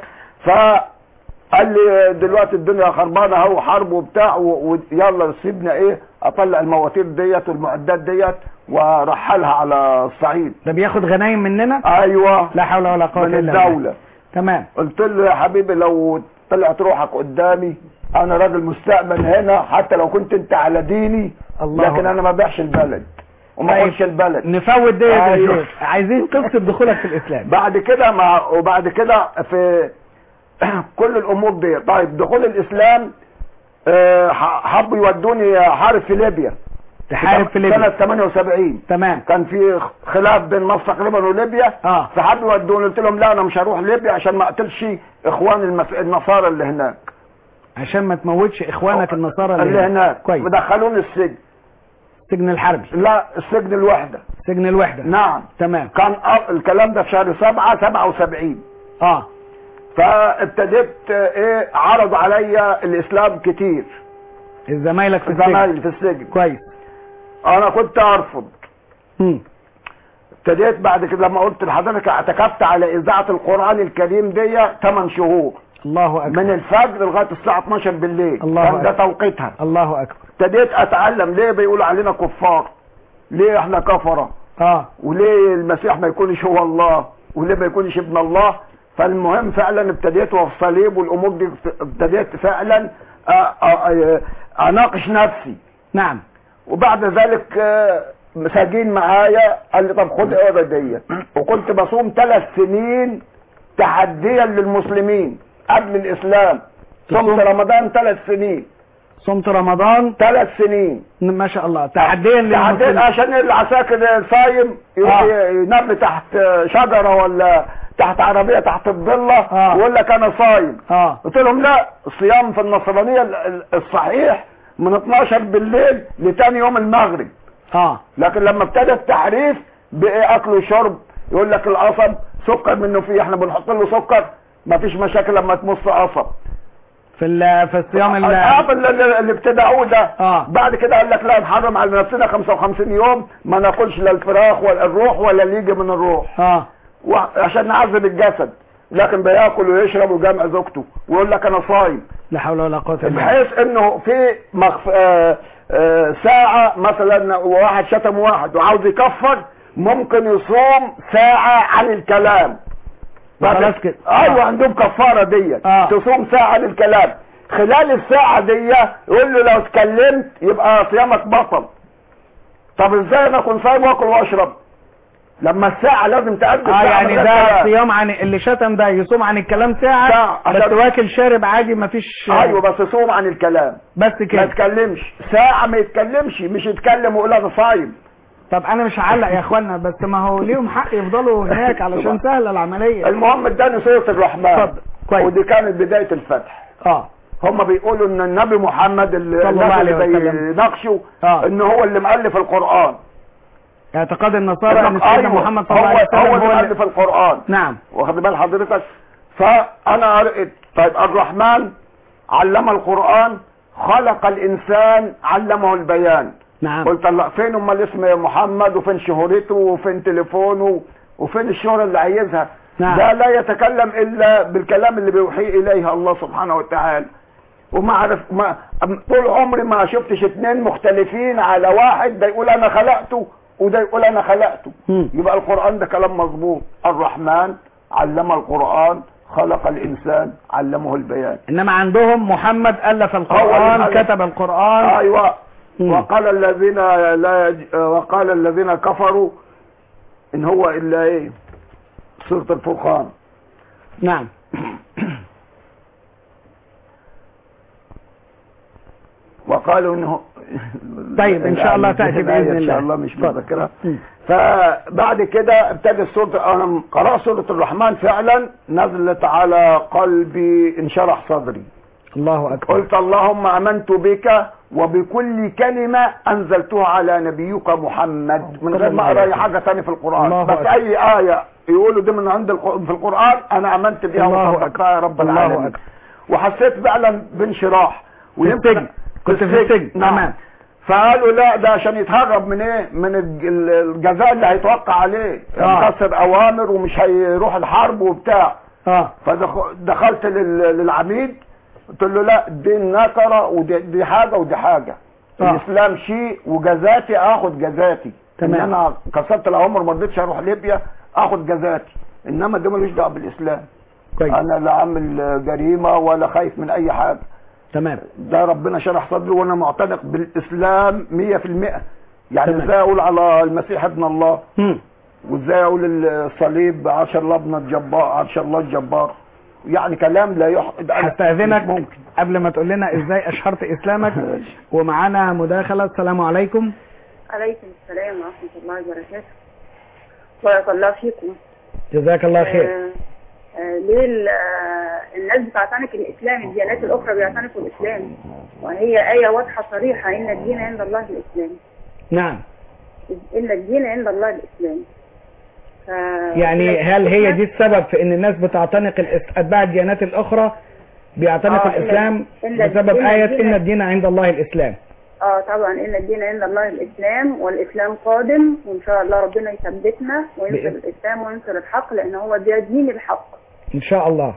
فقال لي دلوقتي الدنيا خربانه اهو حرب وبتاع و- ويلا سيبنا ايه اطلع المواتير ديت والمعدات ديت وارحلها على الصعيد ده بياخد غنايم مننا ايوه لا حول ولا قوة من إلا بالله الدوله تمام قلت له يا حبيبي لو طلعت روحك قدامي انا راجل مستقبل هنا حتى لو كنت انت على ديني الله لكن انا ما بيعش البلد وما طيب. اخش البلد نفوت ديت يا أيوه. شيخ عايزين قصة دخولك في الإسلام بعد كده مع وبعد كده في كل الامور دي طيب دخول الاسلام آه، ح- حبوا يودوني حارب في ليبيا تحارب في سنة ليبيا 78 تمام كان في خلاف بين مصر تقريبا وليبيا اه فحبوا يودوني قلت لهم لا انا مش هروح ليبيا عشان ما اقتلش اخوان المس... النصارى اللي هناك عشان ما تموتش إخوانك النصارى اللي هناك كويس ودخلوني السجن سجن الحربي لا السجن الوحدة سجن الوحدة نعم تمام كان أ- الكلام ده في شهر سبعة سبعة وسبعين اه فابتديت آه، ايه عرض عليا الاسلام كتير زمايلك في السجن زمايلي في السجن كويس انا كنت ارفض مم. ابتديت بعد كده لما قلت لحضرتك اعتكفت على اذاعه القران الكريم دي 8 شهور الله أكبر من الفجر لغايه الساعه 12 بالليل الله كان ده أكبر. توقيتها الله أكبر ابتديت اتعلم ليه بيقولوا علينا كفار ليه احنا كفره اه وليه المسيح ما يكونش هو الله وليه ما يكونش ابن الله فالمهم فعلا ابتديت والصليب والامور دي ابتديت فعلا آه، آه، آه، اناقش نفسي نعم وبعد ذلك آه، مساجين معايا قال لي طب خد اقرا دي وكنت بصوم ثلاث سنين تحديا للمسلمين قبل الاسلام صمت تصوم؟ رمضان ثلاث سنين صمت رمضان ثلاث سنين ما شاء الله تحديا تحديا للمسلمين عشان العساكر صايم يروح آه. ينام تحت شجره ولا تحت عربيه تحت الضله آه. ويقول لك انا صايم اه قلت لهم لا الصيام في النصرانيه ال- ال- الصحيح من 12 بالليل لتاني يوم المغرب اه لكن لما ابتدى التحريف بقى اكل وشرب يقول لك القصب سكر منه فيه احنا بنحط له سكر مفيش مشاكل لما تمص قصب في ال- في الصيام ال- الآب اللي, اللي اللي ابتدعوه ده اه بعد كده قال لك لا نحرم على نفسنا 55 يوم ما ناكلش لا الفراخ ولا الروح ولا اللي يجي من الروح اه عشان نعذب الجسد لكن بياكل ويشرب وجامع زوجته ويقول لك انا صايم لا حول ولا قوه الا بالله بحيث انه في مخف... آه آه ساعة مثلا واحد شتم واحد وعاوز يكفر ممكن يصوم ساعة عن الكلام خلاص كده. ايوه عندهم كفارة ديت آه. تصوم ساعة عن الكلام خلال الساعة دي يقول له لو اتكلمت يبقى صيامك بطل طب ازاي انا اكون صايم واكل واشرب لما الساعة لازم تأدي اه ساعة يعني من غير ده كلام. صيام عن اللي شتم ده يصوم عن الكلام ساعة ساعة، بس عشان- واكل شارب عادي مفيش ايوه بس صوم عن الكلام بس ما كده يتكلمش ساعة ما يتكلمش مش يتكلم ويقول انا صايم طب انا مش هعلق يا اخوانا بس ما هو ليهم حق يفضلوا هناك علشان سهلة العملية المهم اداني سورة الرحمن اتفضل كويس ودي كانت بداية الفتح اه هم بيقولوا ان النبي محمد اللي صلى الله الناس عليه اللي وسلم. بيناقشوا اه ان هو اللي مؤلف القرآن اعتقاد النصارى ان سيدنا أيوة، محمد صلى الله هو عليه وسلم هو اللي هو اللي- مؤلف القرآن نعم واخد بال حضرتك فانا قرأت طيب الرحمن علم القرآن خلق الانسان علمه البيان نعم قلت الله فين امال اسم محمد وفين شهرته وفين تليفونه وفين الشهرة اللي عايزها نعم. ده لا يتكلم الا بالكلام اللي بيوحي اليه الله سبحانه وتعالى وما عرف ما طول عمري ما شفتش اتنين مختلفين على واحد ده يقول انا خلقته وده يقول انا خلقته مم. يبقى القرآن ده كلام مظبوط الرحمن علم القرآن خلق الانسان علمه البيان انما عندهم محمد الف القرآن اللي- كتب القرآن ايوه مم. وقال الذين لا يج... وقال الذين كفروا ان هو الا ايه سورة الفرقان نعم وقالوا انه طيب، إن شاء الله تأتي الآية بإذن ان شاء الله. الله مش اتفضل. متذكرها مم. فبعد كده ابتدت سورة انا قرأت سورة الرحمن فعلا نزلت على قلبي انشرح صدري الله اكبر قلت اللهم امنت بك وبكل كلمة انزلتها على نبيك محمد من غير ما اقرا اي حاجة تاني في القرآن الله بس أكبر. اي آية يقولوا دي من عند الق- في القرآن انا امنت بها الله وصدقتها يا رب الله العالمين أكبر. وحسيت فعلا بانشراح السجن. كنت في السجن. نعم تمام. فقالوا لا ده عشان يتهرب من ايه من الج- ال- الجزاء اللي هيتوقع عليه آه. مكسر اوامر ومش هيروح الحرب وبتاع اه فدخلت للعميد قلت له لا دي نكره ودي دي حاجه ودي حاجه آه. الاسلام شيء وجزاتي اخد جزاتي تمام. ان انا كسرت الاوامر ما رضيتش اروح ليبيا اخد جزاتي انما ده ملوش دعوه بالاسلام كويس انا لا عامل جريمه ولا خايف من اي حاجه تمام ده ربنا شرح صدري وانا معتنق بالاسلام 100% يعني تمام. ازاي اقول على المسيح ابن الله مم. وازاي اقول الصليب عرش الله ابن الجبار عرش الله الجبار يعني كلام لا يح... هستأذنك مش ممكن قبل ما تقول لنا ازاي اشهرت اسلامك ومعانا مداخلة السلام عليكم عليكم السلام ورحمة الله وبركاته بارك الله فيكم جزاك الله خير آه، آه، ليه ال- آه، الناس بتعتنق الإسلام الديانات الأخرى بيعتنقوا الإسلام وهي آية واضحة صريحة إن الدين عند الله الإسلام نعم إن الدين عند الله الإسلام ف... يعني هل هي دي السبب في ان الناس بتعتنق الإس- اتباع الديانات الاخرى بيعتنق آه، إن- الاسلام إن بسبب الدين- آية الدين- ان الدين عند الله الاسلام اه طبعا ان الدين عند الله الاسلام والاسلام قادم وان شاء الله ربنا يثبتنا وينصر بإذن. الاسلام وينصر الحق لان هو ده دين الحق ان شاء الله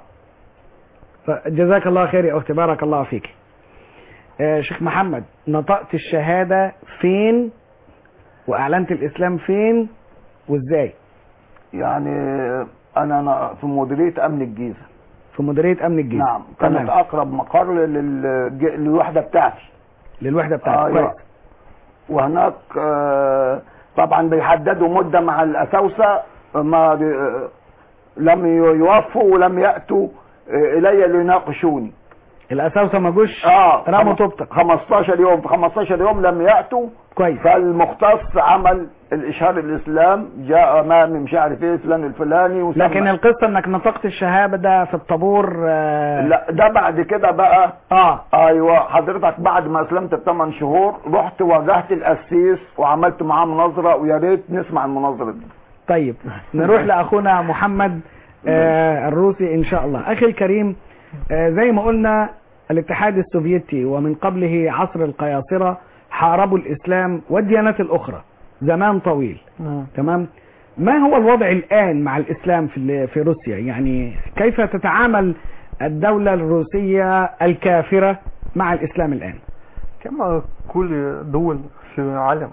جزاك الله خير يا اختي بارك الله فيك آه شيخ محمد نطقت الشهادة فين واعلنت الاسلام فين وازاي يعني انا أنا في مديريه امن الجيزه في مديريه امن الجيزه نعم كانت تمام اقرب مقر للج- للوحده بتاعتي للوحده بتاعتك أيوة. كويس وهناك آه، طبعا بيحددوا مده مع الاساوسه ما آه، لم يوفوا ولم ياتوا آه، الي ليناقشوني الاساوسه ما جوش اه رموا خم- طوبتك 15 يوم في 15 يوم لم ياتوا كويس فالمختص عمل الاشهار الاسلام جاء امامي مش عارف ايه فلان الفلاني وسمى. لكن القصه انك نطقت الشهاده في الطابور آه، لا ده بعد كده بقى اه ايوه حضرتك بعد ما اسلمت بثمان شهور رحت واجهت القسيس وعملت معاه مناظره ويا ريت نسمع المناظره دي طيب نروح لاخونا محمد آه الروسي ان شاء الله اخي الكريم آه زي ما قلنا الاتحاد السوفيتي ومن قبله عصر القياصرة حاربوا الاسلام والديانات الاخرى زمان طويل نعم. تمام ما هو الوضع الان مع الاسلام في ال- في روسيا يعني كيف تتعامل الدولة الروسية الكافرة مع الاسلام الان كما كل دول في العالم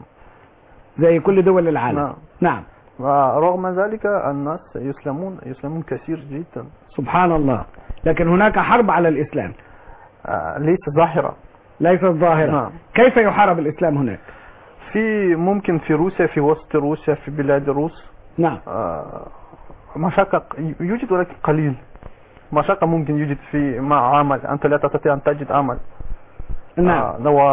زي كل دول العالم نعم. نعم ورغم ذلك الناس يسلمون يسلمون كثير جدا سبحان الله لكن هناك حرب على الاسلام آه، ليس ظاهرة ليست ظاهرة نعم. كيف يحارب الاسلام هناك في ممكن في روسيا في وسط روسيا في بلاد الروس نعم آه، مشقة يوجد ولكن قليل مشقة ممكن يوجد في مع عمل أنت لا تستطيع أن تجد عمل نعم آه، لو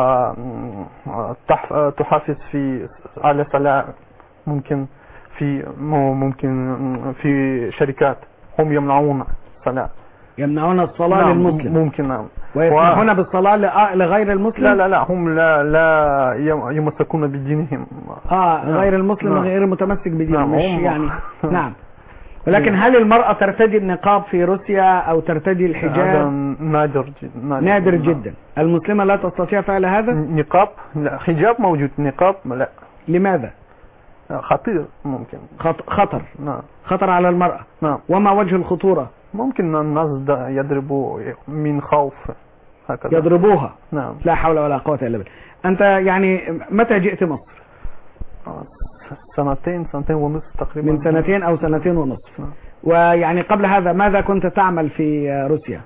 آه، تح- آه، تحافظ في على صلاة ممكن في مو- ممكن في شركات هم يمنعون صلاة يمنعون الصلاة نعم، للمسلم ممكن نعم ويسمحون بالصلاة لآ- لغير المسلم لا لا لا هم لا لا يم- يمسكون بدينهم اه نعم. غير المسلم نعم. غير متمسك بدينه نعم، مش هم- يعني نعم ولكن هل المرأة ترتدي النقاب في روسيا او ترتدي هذا الحجاب نادر جدا نادر نعم. جدا المسلمة لا تستطيع فعل هذا نقاب لا حجاب موجود نقاب لا لماذا خطير ممكن خط- خطر نعم خطر على المرأة نعم وما وجه الخطورة ممكن الناس دا يضربوا من خوف هكذا يضربوها نعم لا حول ولا قوة الا بالله انت يعني متى جئت مصر آه، سنتين سنتين ونصف تقريبا من سنتين او سنتين ونصف نعم. ويعني قبل هذا ماذا كنت تعمل في روسيا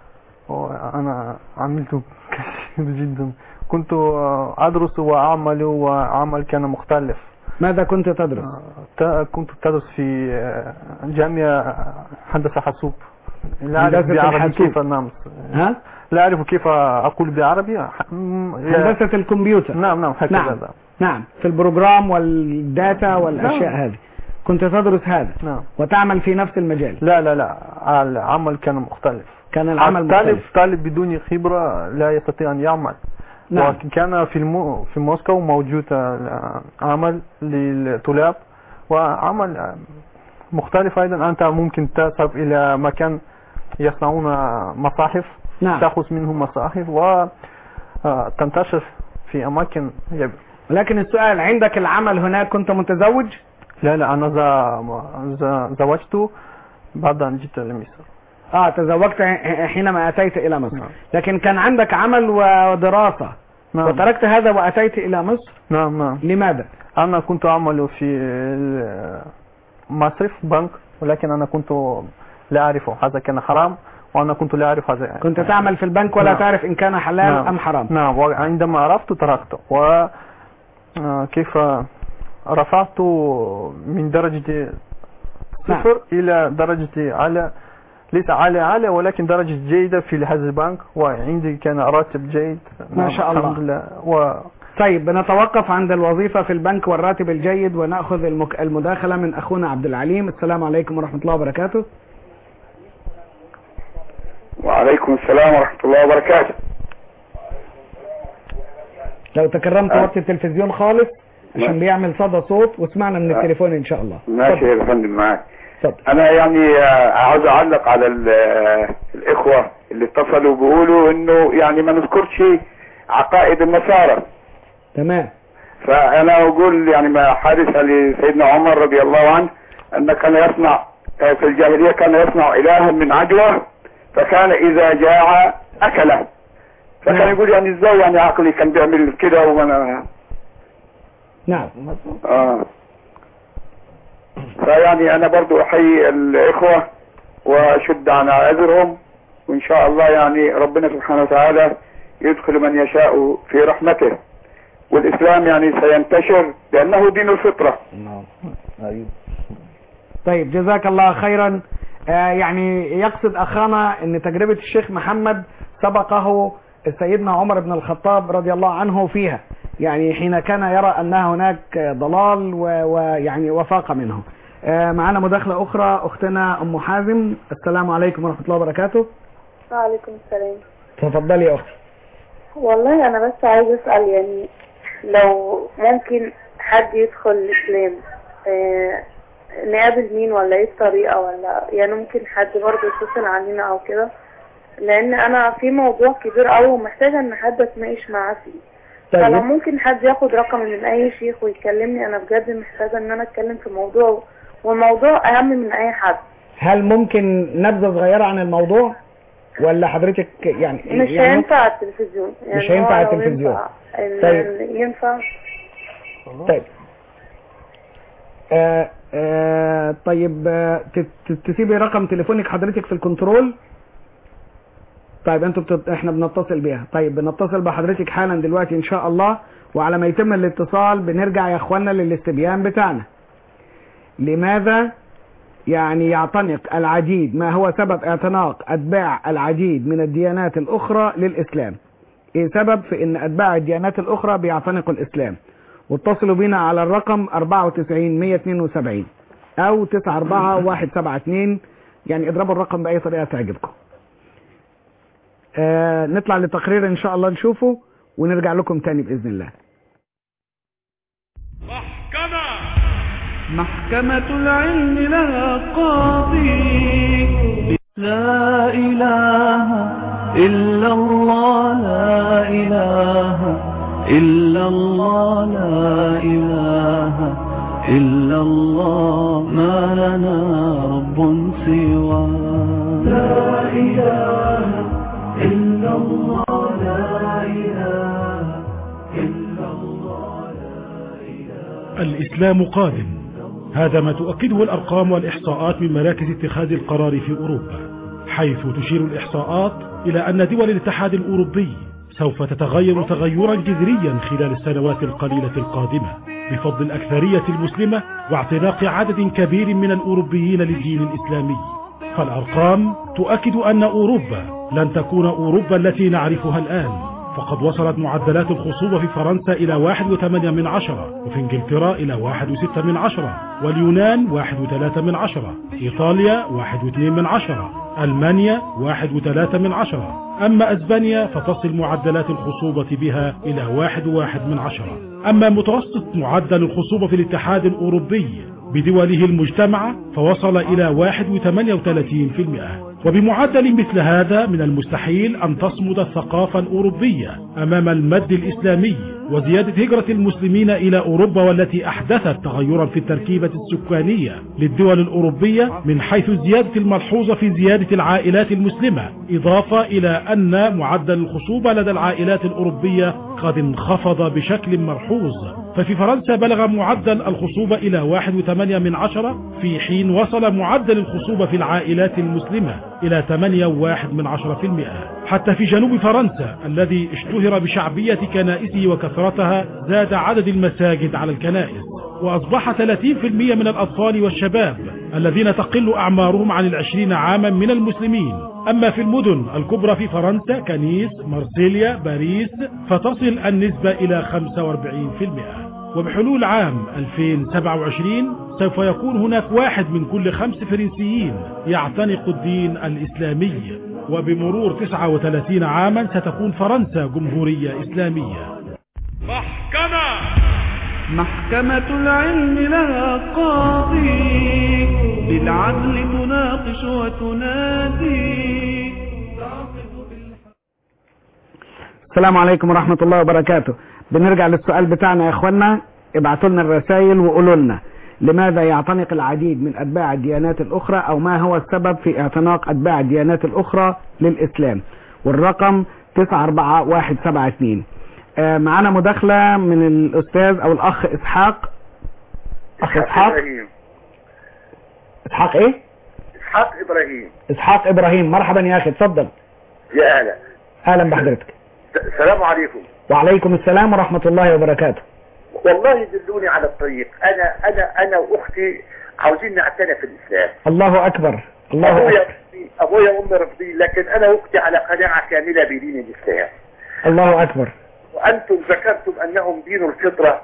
أنا عملت كثير جدا كنت آه، أدرس وأعمل وعمل كان مختلف ماذا كنت تدرس ت- كنت تدرس في آه، جامعة هندسة حاسوب لا أعرف هندسة بعربي الحاسوب. كيف نعم ها لا أعرف كيف أقول بعربي ح- م- هندسة الكمبيوتر نعم نعم هكذا نعم نعم في البروجرام والداتا والاشياء نعم. هذه كنت تدرس هذا نعم وتعمل في نفس المجال لا لا لا العمل كان مختلف كان العمل الطالب مختلف طالب بدون خبرة لا يستطيع أن يعمل نعم وكان في المو في موسكو موجود آه، عمل للطلاب وعمل آه، مختلف أيضا أنت ممكن تذهب إلى مكان يصنعون مصاحف نعم تأخذ منهم مصاحف وتنتشر في أماكن يب- ولكن السؤال عندك العمل هناك كنت متزوج لا لا أنا ز- ز- زوجت بعد أن جئت لمصر اه تزوجت ح- حينما اتيت الى مصر نعم. لكن كان عندك عمل ودراسة نعم وتركت هذا واتيت الى مصر نعم نعم لماذا أنا كنت أعمل في مصرف بنك ولكن أنا كنت لا أعرفه هذا كان حرام وأنا كنت لا أعرف هذا كنت تعمل في البنك ولا نعم. تعرف ان كان حلال نعم. ام حرام نعم وعندما عرفت تركته و آه، كيف رفعت من درجة صفر إلى درجة على ليس على على ولكن درجة جيدة في هذا البنك وعندي كان راتب جيد ما شاء الله. الحمد لله و طيب بنتوقف عند الوظيفة في البنك والراتب الجيد ونأخذ المك... المداخلة من أخونا عبد العليم السلام عليكم ورحمة الله وبركاته وعليكم السلام ورحمة الله وبركاته لو تكرمت آه. وقت التلفزيون خالص عشان ماشي. بيعمل صدى صوت واسمعنا من آه. التليفون إن شاء الله ماشي يا فندم معاك اتفضل. انا يعني آه، عاوز اعلق على ال- آه، الاخوة اللي اتصلوا بيقولوا انه يعني ما نذكرش عقائد النصارى تمام فانا اقول يعني ما حدث لسيدنا عمر رضي الله عنه ان كان يصنع آه، في الجاهلية كان يصنع الها من عجوة فكان اذا جاع اكله فكان نعم. يقول يعني ازاي يعني عقلي كان بيعمل كده وانا نعم اه فيعني انا برضو احيي الاخوة واشد عن عذرهم وإن شاء الله يعني ربنا سبحانه وتعالى يدخل من يشاء في رحمته والإسلام يعني سينتشر لأنه دين الفطرة أيوه. طيب جزاك الله خيرا آه يعني يقصد أخانا أن تجربة الشيخ محمد سبقه سيدنا عمر بن الخطاب رضي الله عنه فيها يعني حين كان يرى أن هناك ضلال و- ويعني وفاق منه آه معنا مداخلة أخرى أختنا أم حازم السلام عليكم ورحمة الله وبركاته وعليكم السلام تفضلي يا أختي والله انا بس عايز اسال يعني لو ممكن حد يدخل الاسلام آه، نقابل مين ولا ايه الطريقه ولا يعني ممكن حد برضه يتصل علينا او كده لان انا في موضوع كبير قوي ومحتاجه ان حد اتناقش معاه فيه طيب. فلو ممكن حد ياخد رقم من اي شيخ ويكلمني انا بجد محتاجه ان انا اتكلم في موضوع والموضوع اهم من اي حد هل ممكن نبذة صغيرة عن الموضوع ولا حضرتك يعني مش يعني هينفع على التلفزيون يعني مش هينفع هو على لو التلفزيون. ينفع ال- طيب. ال- ينفع طيب آه آه طيب آه ت- ت- تسيبي رقم تليفونك حضرتك في الكنترول طيب انتوا بتت... احنا بنتصل بيها طيب بنتصل بحضرتك حالا دلوقتي ان شاء الله وعلى ما يتم الاتصال بنرجع يا اخوانا للاستبيان بتاعنا لماذا يعني يعتنق العديد ما هو سبب اعتناق اتباع العديد من الديانات الاخرى للاسلام ايه سبب في ان اتباع الديانات الاخرى بيعتنقوا الاسلام واتصلوا بينا على الرقم 94 172 او 94 172 يعني اضربوا الرقم باي طريقه تعجبكم آه نطلع لتقرير ان شاء الله نشوفه ونرجع لكم تاني باذن الله محكمة العلم لها قاضي لا إله إلا الله لا إله إلا الله لا إله إلا الله ما لنا رب سوى لا إله إلا الله لا إله إلا الله الإسلام قادم هذا ما تؤكده الأرقام والإحصاءات من مراكز اتخاذ القرار في أوروبا حيث تشير الإحصاءات إلى أن دول الاتحاد الأوروبي سوف تتغير تغيرا جذريا خلال السنوات القليلة القادمة بفضل الأكثرية المسلمة واعتناق عدد كبير من الأوروبيين للدين الإسلامي فالأرقام تؤكد أن أوروبا لن تكون أوروبا التي نعرفها الآن فقد وصلت معدلات الخصوبة في فرنسا إلى واحد وثمانية من عشرة وفي انجلترا إلى واحد وستة من عشرة واليونان واحد وثلاثة من عشرة إيطاليا واحد واثنين من عشرة ألمانيا واحد وثلاثة من عشرة أما أسبانيا فتصل معدلات الخصوبة بها إلى واحد واحد من عشرة أما متوسط معدل الخصوبة في الاتحاد الأوروبي بدوله المجتمعة فوصل إلى 1.38% وبمعدل مثل هذا من المستحيل أن تصمد الثقافة الأوروبية أمام المد الإسلامي وزيادة هجرة المسلمين إلى أوروبا والتي أحدثت تغيرا في التركيبة السكانية للدول الأوروبية من حيث الزيادة الملحوظة في زيادة العائلات المسلمة إضافة إلى أن معدل الخصوبة لدى العائلات الأوروبية قد انخفض بشكل ملحوظ ففي فرنسا بلغ معدل الخصوبة إلى واحد وثمانية من عشرة في حين وصل معدل الخصوبة في العائلات المسلمة إلى ثمانية واحد من عشرة في المئة حتى في جنوب فرنسا الذي اشتهر بشعبية كنائسه وكثرتها زاد عدد المساجد على الكنائس وأصبح 30% من الأطفال والشباب الذين تقل أعمارهم عن العشرين عاما من المسلمين أما في المدن الكبرى في فرنسا كنيس مرسيليا باريس فتصل النسبة إلى 45% وبحلول عام 2027 سوف يكون هناك واحد من كل خمس فرنسيين يعتنق الدين الإسلامي وبمرور 39 عاما ستكون فرنسا جمهورية إسلامية محكمة العلم لها قاضي بالعدل تناقش وتنادي السلام عليكم ورحمة الله وبركاته بنرجع للسؤال بتاعنا يا اخوانا ابعتوا لنا الرسائل وقولوا لنا لماذا يعتنق العديد من اتباع الديانات الاخرى او ما هو السبب في اعتناق اتباع الديانات الاخرى للاسلام والرقم 94172 آه معانا مداخلة من الاستاذ او الاخ اسحاق اخ اسحاق إبراهيم. اسحاق ايه اسحاق ابراهيم اسحاق ابراهيم مرحبا يا اخي اتفضل يا اهلا اهلا بحضرتك السلام عليكم وعليكم السلام ورحمة الله وبركاته والله دلوني على الطريق انا انا انا واختي عاوزين نعتنى في الاسلام الله اكبر الله ابويا اكبر رفضي ابويا وامي رفضي لكن انا واختي على قناعه كامله بدين الاسلام الله اكبر وانتم ذكرتم انهم دين الفطره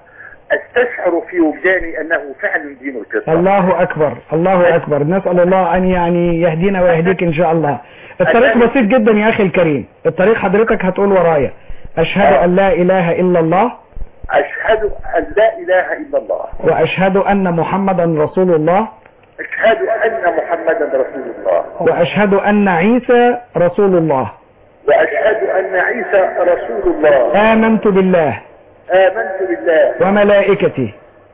استشعر في وجداني انه فعلا دين الفطره الله اكبر الله اكبر نسأل الله ان يعني يهدينا ويهديك ان شاء الله الطريق بسيط جدا يا اخي الكريم الطريق حضرتك هتقول ورايا اشهد ان لا اله الا الله اشهد ان لا اله الا الله واشهد ان محمدا رسول الله اشهد ان محمدا رسول الله واشهد ان عيسى رسول الله واشهد ان عيسى رسول الله امنت بالله امنت بالله وملائكته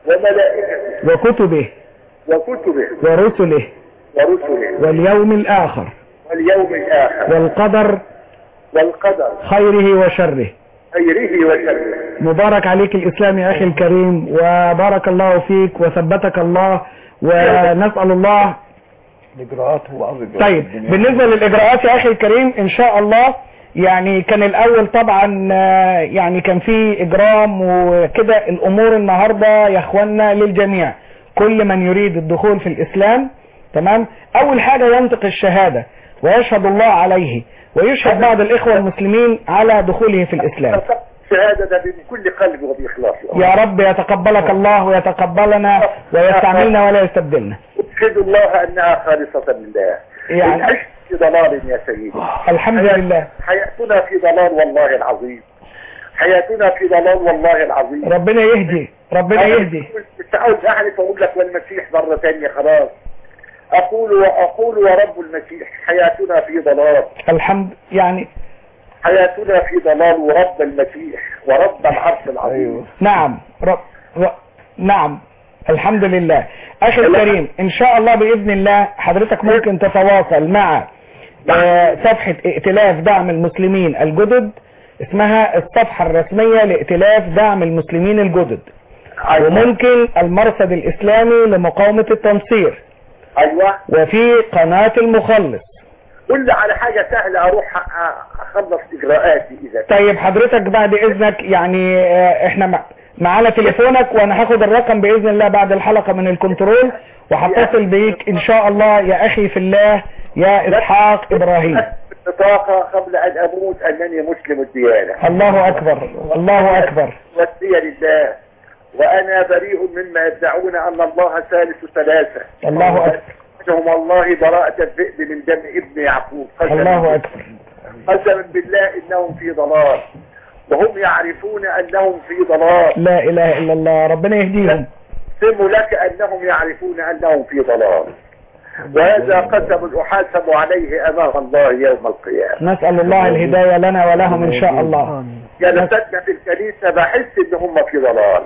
وملائكته وكتبه وكتبه ورسله ورسله واليوم الاخر واليوم الاخر والقدر والقدر خيره وشره خيره وشره مبارك عليك الإسلام يا أخي الكريم وبارك الله فيك وثبتك الله ونسأل الله الاجراءات هو قصدي طيب بالنسبة للإجراءات يا أخي الكريم إن شاء الله يعني كان الأول طبعا آه، يعني كان في إجرام وكده الأمور النهاردة يا أخوانا للجميع كل من يريد الدخول في الإسلام تمام أول حاجة ينطق الشهادة ويشهد الله عليه ويشهد بعض الإخوة المسلمين على دخوله في الإسلام شهادة ده من كل قلب وبإخلاص يا رب يتقبلك الله ويتقبلنا ويستعملنا ولا يستبدلنا أشهد الله أنها خالصة لله يعني- إن عشت في ضلال يا سيدي الحمد لله حياتنا في ضلال والله العظيم حياتنا في ضلال والله العظيم ربنا يهدي ربنا يهدي مش عاوز أعرف أقول لك والمسيح مرة تانية خلاص أقول وأقول ورب المسيح حياتنا في ضلال الحمد يعني حياتنا في ضلال ورب المسيح ورب العرش العظيم نعم رب ر... نعم الحمد لله اخي الكريم ان شاء الله باذن الله حضرتك ممكن تتواصل مع آه، صفحة ائتلاف دعم المسلمين الجدد اسمها الصفحة الرسمية لائتلاف دعم المسلمين الجدد وممكن المرصد الاسلامي لمقاومة التنصير أيوة وفي قناة المخلص قل لي على حاجة سهلة أروح أ- أخلص إجراءاتي إذا طيب حضرتك بعد اذنك يعني آه، احنا مع- معانا تليفونك وانا هاخد الرقم باذن الله بعد الحلقة من الكنترول وهتصل بيك ان شاء الله يا اخي في الله يا اسحاق ابراهيم بطاقة قبل أن أموت أنني مسلم الديانة الله اكبر الله اكبر وسي لله وأنا بريء مما يدعون أن الله ثالث ثلاثة الله اكبر منهم والله براءة الذئب من دم ابن يعقوب قسما الله اكبر قسما بالله إنهم في ضلال وهم يعرفون أنهم في ضلال لا اله الا الله ربنا يهديهم سم لك أنهم يعرفون أنهم في ضلال وهذا قسم أحاسب عليه أمام الله يوم القيامة نسأل الله الهداية لنا ولهم ان شاء الله جلستنا في الكنيسة بحس إن هم في ضلال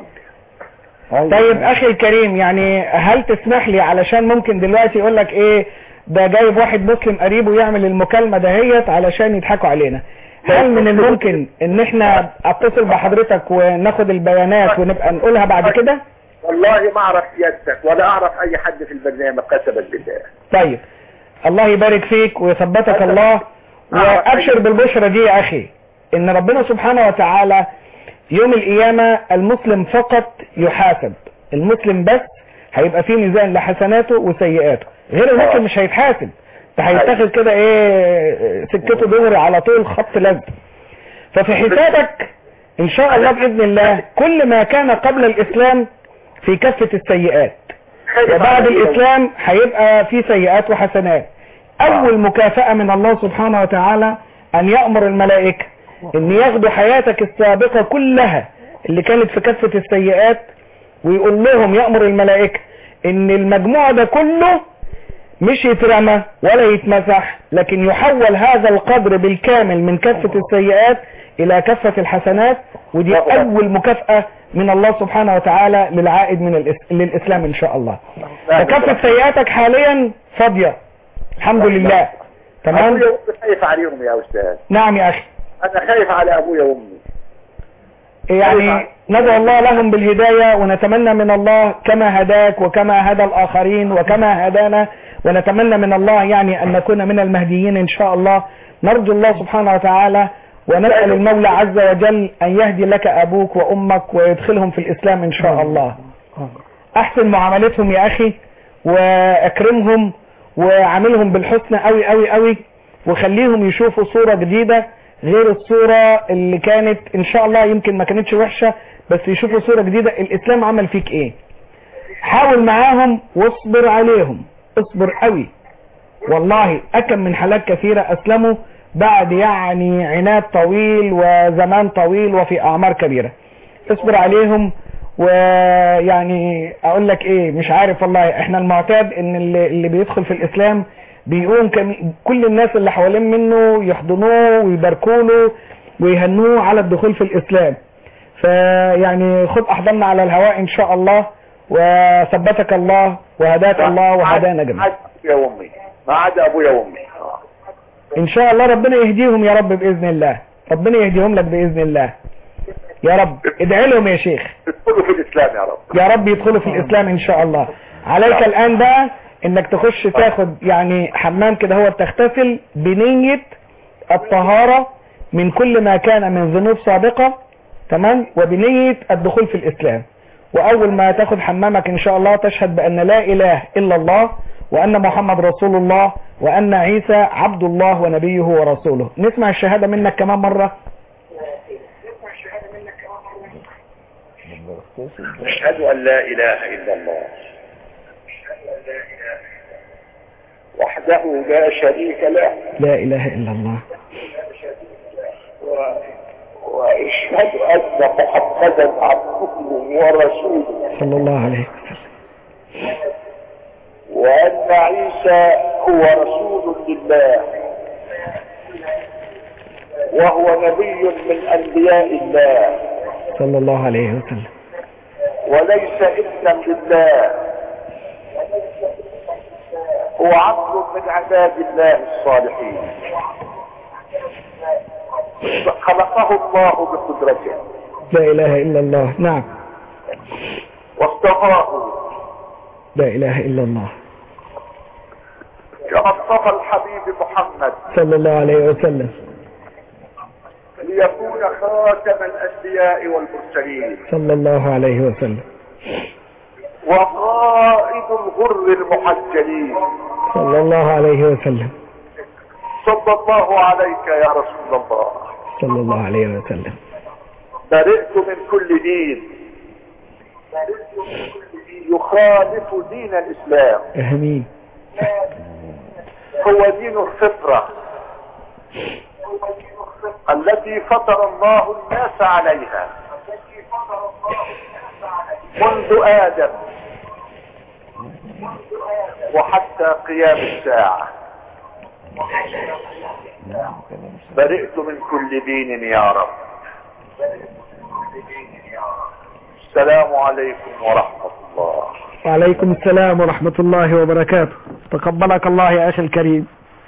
طيب اخي الكريم يعني هل تسمح لي علشان ممكن دلوقتي يقول لك ايه ده جايب واحد مسلم قريبه يعمل المكالمة دهيت علشان يضحكوا علينا هل من الممكن ان احنا اتصل بحضرتك وناخد البيانات ونبقى نقولها بعد كده والله ما أعرف سيادتك ولا أعرف أي حد في البرنامج قسما بالله طيب الله يبارك فيك ويثبتك الله وابشر بالبشرة دي يا اخي ان ربنا سبحانه وتعالى يوم القيامة المسلم فقط يحاسب المسلم بس هيبقى فيه ميزان لحسناته وسيئاته غير المسلم مش هيتحاسب ده هيتاخد كده ايه سكته دغري على طول خط لزق ففي حسابك ان شاء الله باذن الله كل ما كان قبل الاسلام في كفة السيئات وبعد الاسلام هيبقى في سيئات وحسنات اول مكافأة من الله سبحانه وتعالى ان يأمر الملائكة ان ياخدوا حياتك السابقة كلها اللي كانت في كفة السيئات ويقول لهم يأمر الملائكة ان المجموع ده كله مش يترمى ولا يتمسح لكن يحول هذا القدر بالكامل من كفة السيئات الى كفة الحسنات ودي اول مكافأة من الله سبحانه وتعالى للعائد من الإس... للإسلام إن شاء الله فكفة سيئاتك حاليا فاضية الحمد لله تمام أبويا وأمي خايف عليهم يا أستاذ نعم يا أخي أنا خايف على أبويا وأمي يعني ندعو الله لهم بالهداية ونتمنى من الله كما هداك وكما هدى الآخرين وكما هدانا ونتمنى من الله يعني أن نكون من المهديين إن شاء الله نرجو الله سبحانه وتعالى ونسأل المولى عز وجل أن يهدي لك أبوك وأمك ويدخلهم في الإسلام إن شاء الله أحسن معاملتهم يا أخي وأكرمهم وعاملهم بالحسنى قوي قوي قوي وخليهم يشوفوا صورة جديدة غير الصورة اللي كانت إن شاء الله يمكن ما كانتش وحشة بس يشوفوا صورة جديدة الإسلام عمل فيك إيه حاول معاهم واصبر عليهم اصبر قوي والله أكم من حالات كثيرة أسلموا بعد يعني عناد طويل وزمان طويل وفي أعمار كبيرة اصبر عليهم ويعني اقول لك ايه مش عارف والله احنا المعتاد ان اللي, اللي بيدخل في الاسلام بيقوم كم كل الناس اللي حوالين منه يحضنوه ويباركوا له ويهنوه على الدخول في الاسلام فيعني خد احضاننا على الهواء ان شاء الله وثبتك الله وهداك الله وهدانا جميعا يا امي ما عدا ابويا وامي ان شاء الله ربنا يهديهم يا رب باذن الله ربنا يهديهم لك باذن الله يا رب ادعي لهم يا شيخ ادخلوا في الاسلام يا رب يا رب يدخلوا في الاسلام ان شاء الله عليك الان بقى انك تخش تاخد يعني حمام كده هو تغتسل بنية الطهارة من كل ما كان من ذنوب سابقة تمام وبنية الدخول في الاسلام واول ما تاخد حمامك ان شاء الله تشهد بان لا اله الا الله وان محمد رسول الله وان عيسى عبد الله ونبيه ورسوله نسمع الشهادة منك كمان مرة أشهد أن لا إله إلا الله وحده لا شريك له لا اله الا الله و... وأشهد أن محمدا عبده ورسوله صلى الله عليه وأن عيسى هو رسول لله وهو نبي من أنبياء الله صلى الله عليه وسلم وليس ابنا لله هو عبد من عباد الله الصالحين خلقه الله بقدرته لا اله الا الله نعم واصطفاه لا اله الا الله كما اصطفى الحبيب محمد صلى الله عليه وسلم ليكون خاتم الانبياء والمرسلين صلى الله عليه وسلم وقائد الغر المحجلين صلى الله عليه وسلم صلى الله عليك يا رسول الله صلى الله عليه وسلم برئت من كل دين يخالف دين الاسلام امين هو دين الفطرة التي فطر الله الناس عليها منذ آدم وحتى قيام الساعة برئت من كل دين يا رب السلام عليكم ورحمة الله وعليكم السلام ورحمة الله وبركاته تقبلك الله يا أخي الكريم